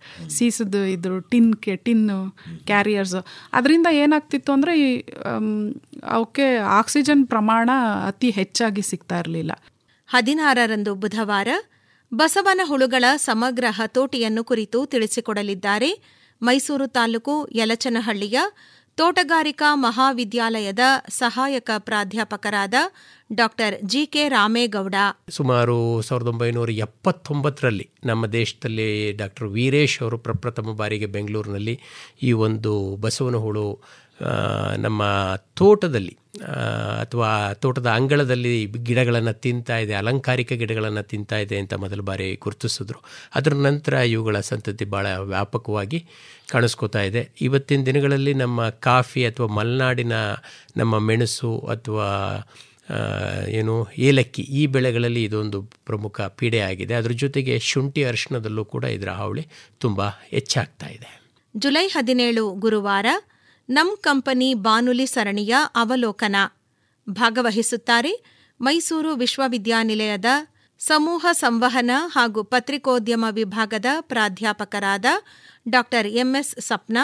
ಸೀಸದ ಇದ್ರು ಟಿನ್ ಕೆ ಟಿನ್ನು ಕ್ಯಾರಿಯರ್ಸ್ ಅದರಿಂದ ಏನಾಗ್ತಿತ್ತು ಅಂದರೆ ಈ ಆಮ್, ಅವಕ್ಕೆ ಆಕ್ಸಿಜನ್ ಪ್ರಮಾಣ ಅತಿ ಹೆಚ್ಚಾಗಿ ಸಿಗ್ತಾ ಇರಲಿಲ್ಲ ಹದಿನಾರರಂದು ಬುಧವಾರ ಬಸವನ ಹುಳುಗಳ ಸಮಗ್ರ ಹತೋಟಿಯನ್ನು ಕುರಿತು ತಿಳಿಸಿಕೊಡಲಿದ್ದಾರೆ ಮೈಸೂರು ತಾಲೂಕು ಯಲಚನಹಳ್ಳಿಯ ತೋಟಗಾರಿಕಾ ಮಹಾವಿದ್ಯಾಲಯದ ಸಹಾಯಕ ಪ್ರಾಧ್ಯಾಪಕರಾದ ಡಾಕ್ಟರ್ ಜಿಕೆ ರಾಮೇಗೌಡ ಸುಮಾರು ಸಾವಿರದ ಒಂಬೈನೂರ ಎಪ್ಪತ್ತೊಂಬತ್ತರಲ್ಲಿ ನಮ್ಮ ದೇಶದಲ್ಲಿ ಡಾಕ್ಟರ್ ವೀರೇಶ್ ಅವರು ಪ್ರಪ್ರಥಮ ಬಾರಿಗೆ ಬೆಂಗಳೂರಿನಲ್ಲಿ ಈ ಒಂದು ಬಸವನ ಹುಳು ಆ, ನಮ್ಮ ತೋಟದಲ್ಲಿ ಆ, ಅಥವಾ ತೋಟದ ಅಂಗಳದಲ್ಲಿ ಗಿಡಗಳನ್ನು ತಿಂತಾ ಇದೆ ಅಲಂಕಾರಿಕ ಗಿಡಗಳನ್ನು ತಿಂತಾ ಇದೆ ಅಂತ ಮೊದಲ ಬಾರಿ ಗುರುತಿಸಿದ್ರು ಅದರ ನಂತರ ಇವುಗಳ ಸಂತತಿ ಭಾಳ ವ್ಯಾಪಕವಾಗಿ ಕಾಣಿಸ್ಕೋತಾ ಇದೆ ಇವತ್ತಿನ ದಿನಗಳಲ್ಲಿ ನಮ್ಮ ಕಾಫಿ ಅಥವಾ ಮಲೆನಾಡಿನ ನಮ್ಮ ಮೆಣಸು ಅಥವಾ ಆ, ಏನು ಏಲಕ್ಕಿ ಈ ಬೆಳೆಗಳಲ್ಲಿ ಇದೊಂದು ಪ್ರಮುಖ ಪೀಡೆ ಆಗಿದೆ ಅದ್ರ ಜೊತೆಗೆ ಶುಂಠಿ ಅರಿಶಿಣದಲ್ಲೂ ಕೂಡ ಇದರ ಹಾವಳಿ ತುಂಬ ಹೆಚ್ಚಾಗ್ತಾ ಇದೆ ಜುಲೈ ಹದಿನೇಳು ಗುರುವಾರ ನಮ್ ಕಂಪನಿ ಬಾನುಲಿ ಸರಣಿಯ ಅವಲೋಕನ ಭಾಗವಹಿಸುತ್ತಾರೆ ಮೈಸೂರು ವಿಶ್ವವಿದ್ಯಾನಿಲಯದ ಸಮೂಹ ಸಂವಹನ ಹಾಗೂ ಪತ್ರಿಕೋದ್ಯಮ ವಿಭಾಗದ ಪ್ರಾಧ್ಯಾಪಕರಾದ ಡಾಕ್ಟರ್ ಎಂಎಸ್ ಸಪ್ನಾ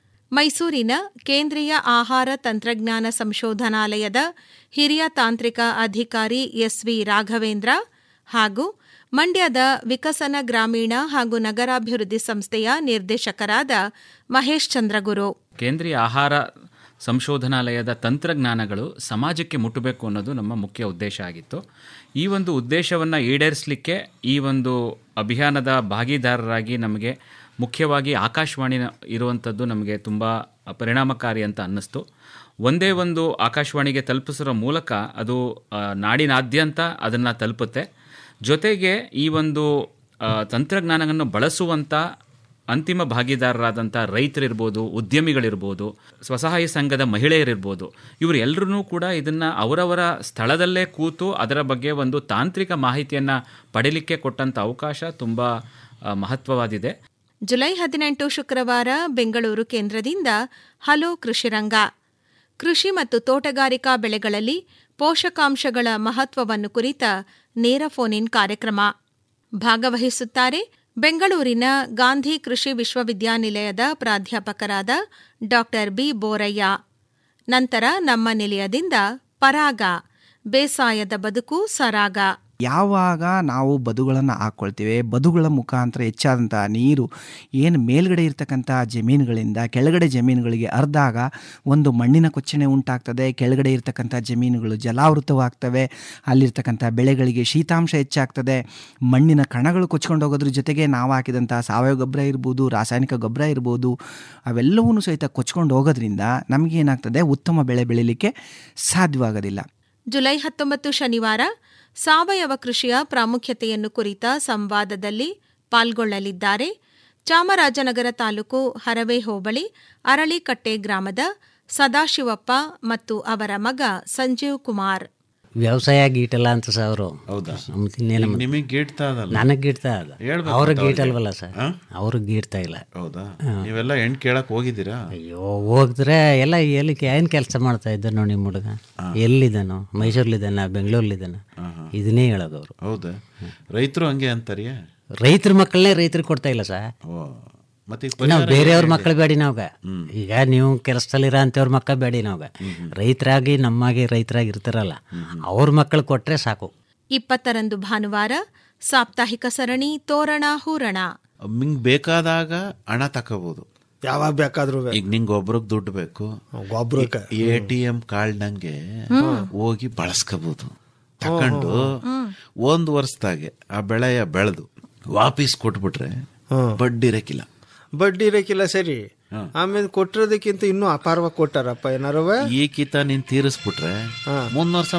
ಮೈಸೂರಿನ ಕೇಂದ್ರೀಯ ಆಹಾರ ತಂತ್ರಜ್ಞಾನ ಸಂಶೋಧನಾಲಯದ ಹಿರಿಯ ತಾಂತ್ರಿಕ ಅಧಿಕಾರಿ ಎಸ್ವಿ ರಾಘವೇಂದ್ರ ಹಾಗೂ ಮಂಡ್ಯದ ವಿಕಸನ ಗ್ರಾಮೀಣ ಹಾಗೂ ನಗರಾಭಿವೃದ್ಧಿ ಸಂಸ್ಥೆಯ ನಿರ್ದೇಶಕರಾದ ಮಹೇಶ್ ಚಂದ್ರಗುರು ಕೇಂದ್ರೀಯ ಆಹಾರ ಸಂಶೋಧನಾಲಯದ ತಂತ್ರಜ್ಞಾನಗಳು ಸಮಾಜಕ್ಕೆ ಮುಟ್ಟಬೇಕು ಅನ್ನೋದು ನಮ್ಮ ಮುಖ್ಯ ಉದ್ದೇಶ ಆಗಿತ್ತು ಈ ಒಂದು ಉದ್ದೇಶವನ್ನು ಈಡೇರಿಸಲಿಕ್ಕೆ ಈ ಒಂದು ಅಭಿಯಾನದ ಭಾಗಿದಾರರಾಗಿ ನಮಗೆ ಮುಖ್ಯವಾಗಿ ಆಕಾಶವಾಣಿ ಇರುವಂಥದ್ದು ನಮಗೆ ತುಂಬ ಪರಿಣಾಮಕಾರಿ ಅಂತ ಅನ್ನಿಸ್ತು ಒಂದೇ ಒಂದು ಆಕಾಶವಾಣಿಗೆ ತಲುಪಿಸೋ ಮೂಲಕ ಅದು ಆ, ನಾಡಿನಾದ್ಯಂತ ಅದನ್ನು ತಲುಪುತ್ತೆ ಜೊತೆಗೆ ಈ ಒಂದು ಆ, ತಂತ್ರಜ್ಞಾನವನ್ನು ಬಳಸುವಂಥ ಅಂತಿಮ ಭಾಗಿದಾರರಾದಂಥ ರೈತರಿರ್ಬೋದು ಉದ್ಯಮಿಗಳಿರ್ಬೋದು ಸ್ವಸಹಾಯ ಸಂಘದ ಮಹಿಳೆಯರಿರ್ಬೋದು ಇವರೆಲ್ಲರೂ ಕೂಡ ಇದನ್ನು ಅವರವರ ಸ್ಥಳದಲ್ಲೇ ಕೂತು ಅದರ ಬಗ್ಗೆ ಒಂದು ತಾಂತ್ರಿಕ ಮಾಹಿತಿಯನ್ನು ಪಡೀಲಿಕ್ಕೆ ಕೊಟ್ಟಂಥ ಅವಕಾಶ ತುಂಬ ಆ, ಮಹತ್ವವಾದಿದೆ ಜುಲೈ ಹದಿನೆಂಟು ಶುಕ್ರವಾರ ಬೆಂಗಳೂರು ಕೇಂದ್ರದಿಂದ ಹಲೋ ಕೃಷಿರಂಗ ಕೃಷಿ ಮತ್ತು ತೋಟಗಾರಿಕಾ ಬೆಳೆಗಳಲ್ಲಿ ಪೋಷಕಾಂಶಗಳ ಮಹತ್ವವನ್ನು ಕುರಿತ ನೇರ ಫೋನ್ ಇನ್ ಕಾರ್ಯಕ್ರಮ ಭಾಗವಹಿಸುತ್ತಾರೆ ಬೆಂಗಳೂರಿನ ಗಾಂಧಿ ಕೃಷಿ ವಿಶ್ವವಿದ್ಯಾನಿಲಯದ ಪ್ರಾಧ್ಯಾಪಕರಾದ ಡಾಕ್ಟರ್ ಬಿ ಬೋರಯ್ಯ ನಂತರ ನಮ್ಮ ನಿಲಯದಿಂದ ಪರಾಗ ಬೇಸಾಯದ ಬದುಕು ಸರಾಗ ಯಾವಾಗ ನಾವು ಬದುಗಳನ್ನು ಹಾಕ್ಕೊಳ್ತೀವಿ ಬದುಗಳ ಮುಖಾಂತರ ಹೆಚ್ಚಾದಂಥ ನೀರು ಏನು ಮೇಲ್ಗಡೆ ಇರ್ತಕ್ಕಂಥ ಜಮೀನುಗಳಿಂದ ಕೆಳಗಡೆ ಜಮೀನುಗಳಿಗೆ ಹರಿದಾಗ ಒಂದು ಮಣ್ಣಿನ ಕೊಚ್ಚಣೆ ಉಂಟಾಗ್ತದೆ ಕೆಳಗಡೆ ಇರ್ತಕ್ಕಂಥ ಜಮೀನುಗಳು ಜಲಾವೃತವಾಗ್ತವೆ ಅಲ್ಲಿರ್ತಕ್ಕಂಥ ಬೆಳೆಗಳಿಗೆ ಶೀತಾಂಶ ಹೆಚ್ಚಾಗ್ತದೆ ಮಣ್ಣಿನ ಕಣಗಳು ಕೊಚ್ಕೊಂಡು ಹೋಗೋದ್ರ ಜೊತೆಗೆ ನಾವು ಹಾಕಿದಂಥ ಸಾವಯವ ಗೊಬ್ಬರ ಇರ್ಬೋದು ರಾಸಾಯನಿಕ ಗೊಬ್ಬರ ಇರ್ಬೋದು ಅವೆಲ್ಲವೂ ಸಹಿತ ಕೊಚ್ಕೊಂಡು ಹೋಗೋದ್ರಿಂದ ನಮಗೇನಾಗ್ತದೆ ಉತ್ತಮ ಬೆಳೆ ಬೆಳೀಲಿಕ್ಕೆ ಸಾಧ್ಯವಾಗೋದಿಲ್ಲ ಜುಲೈ ಹತ್ತೊಂಬತ್ತು ಶನಿವಾರ ಸಾವಯವ ಕೃಷಿಯ ಪ್ರಾಮುಖ್ಯತೆಯನ್ನು ಕುರಿತ ಸಂವಾದದಲ್ಲಿ ಪಾಲ್ಗೊಳ್ಳಲಿದ್ದಾರೆ ಚಾಮರಾಜನಗರ ತಾಲೂಕು ಹರವೆ ಹೋಬಳಿ ಅರಳಿಕಟ್ಟೆ ಗ್ರಾಮದ ಸದಾಶಿವಪ್ಪ ಮತ್ತು ಅವರ ಮಗ ಸಂಜೀವ್ ಕುಮಾರ್ ವ್ಯವಸಾಯ ಗೀಟಲ್ಲ ಅಂತ ಸರ್ ಅವರು ಹೌದಾ ಇನ್ನೇನು ಈಗ ನಿಮಗೆ ಗೀಟ್ತಾ ಅದಲ್ಲ ನನಗೆ ಗೀಡ್ತಾ ಅದ ಹೇಳ್ಬೇಕು ಅವ್ರಿಗೆ ಮತ್ತೆ ಅವ್ರಿಗೆ. ಗೀಟಲ್ವಲ್ಲ ಸರ್ ಹಾ? ಅವ್ರಿಗೆ ಗೀಡ್ತಾ ಇಲ್ಲ ಹೌದಾ ನೀವೆಲ್ಲ ಹೆಣ್ಣು ಕೇಳಕ್ ಹೋಗಿದ್ದೀರಾ ಅಯ್ಯೋ ಹೋಗಿದ್ರೆ ಎಲ್ಲ ಎಲ್ಲಿ ಏನು ಕೆಲಸ ಮಾಡ್ತಾ ಇದ್ದ ನೋಡಿ ನಿಮ್ಮ ಹುಡುಗ ಎಲ್ಲಿದ್ದಾನೋ ಮೈಸೂರ್ಲಿದ್ದಾನ ಬೆಂಗಳೂರ್ಲಿದ್ದಾನ ಇದನ್ನೇ ಹೇಳೋದು ಅವರು ಹೌದಾ ರೈತರು ಹಂಗೆ ಅಂತಾರಿಯೇ ರೈತರ ಮಕ್ಕಳನ್ನೇ ರೈತರಿಗೆ ಕೊಡ್ತಾ ಇಲ್ಲ ಸರ್ ಓ ಮತ್ತೆ ಈಗ ನಾವು ಪರಿಹಾರ ಬೇರೆಯವ್ರ ಏನಿದೆ? ಮಕ್ಕಳು ಬೇಡಿ ನಾವ್ಗ ಈಗ ನೀವು ಕೆಲಸದಲ್ಲಿರೋ ಅಂಥವ್ರ ಮಕ್ಕಳು ಬೇಡಿ ನಾವ್ಗ ರೈತರಾಗಿ ನಮ್ಮಾಗಿ ರೈತರಾಗಿ ಇರ್ತಾರಲ್ಲ ಅವ್ರ ಮಕ್ಕಳು ಕೊಟ್ರೆ ಸಾಕು ಇಪ್ಪತ್ತರಂದು ಭಾನುವಾರ ಸಾಪ್ತಾಹಿಕ ಸರಣಿ ತೋರಣ ಹೂರಣ ನಿಂಗ್ ಬೇಕಾದಾಗ ಹಣ ತಕೋಬಹುದು ಯಾವಾಗ ಬೇಕಾದ್ರೂ ಈಗ ನಿಂಗೆ ಒಬ್ರಿಗೆ ದುಡ್ಡು ಬೇಕು ಒಬ್ರಕ್ಕೆ. ಎ ಟಿ ಎಂ ಕಾರ್ಡ್ನಂಗೆ ಹೋಗಿ ಬಳಸ್ಕೋಬಹುದು ತಕೊಂಡು ಒಂದ್ ವರ್ಷದಾಗೆ ಆ ಬೆಳೆಯ ಬೆಳೆದು ವಾಪಸ್ ಕೊಟ್ಬಿಟ್ರೆ ಬಡ್ಡಿ ಇರಕ್ಕಿಲ್ಲ ಬಡ್ಡಿ ಇರಕ್ಕಿಲ್ಲ ಸರಿ ಆಮೇಲೆ ಕೊಟ್ಟಿರೋದಕ್ಕಿಂತ ಇನ್ನೂ ಅಪಾರವಾಗಿ ಕೊಟ್ಟಾರಪ್ಪ ಏನಾರವ ಈ ಕಿತ ನೀನ್ ತೀರಿಸ್ಬಿಟ್ರೆ ಮುಂದ್ ವರ್ಷ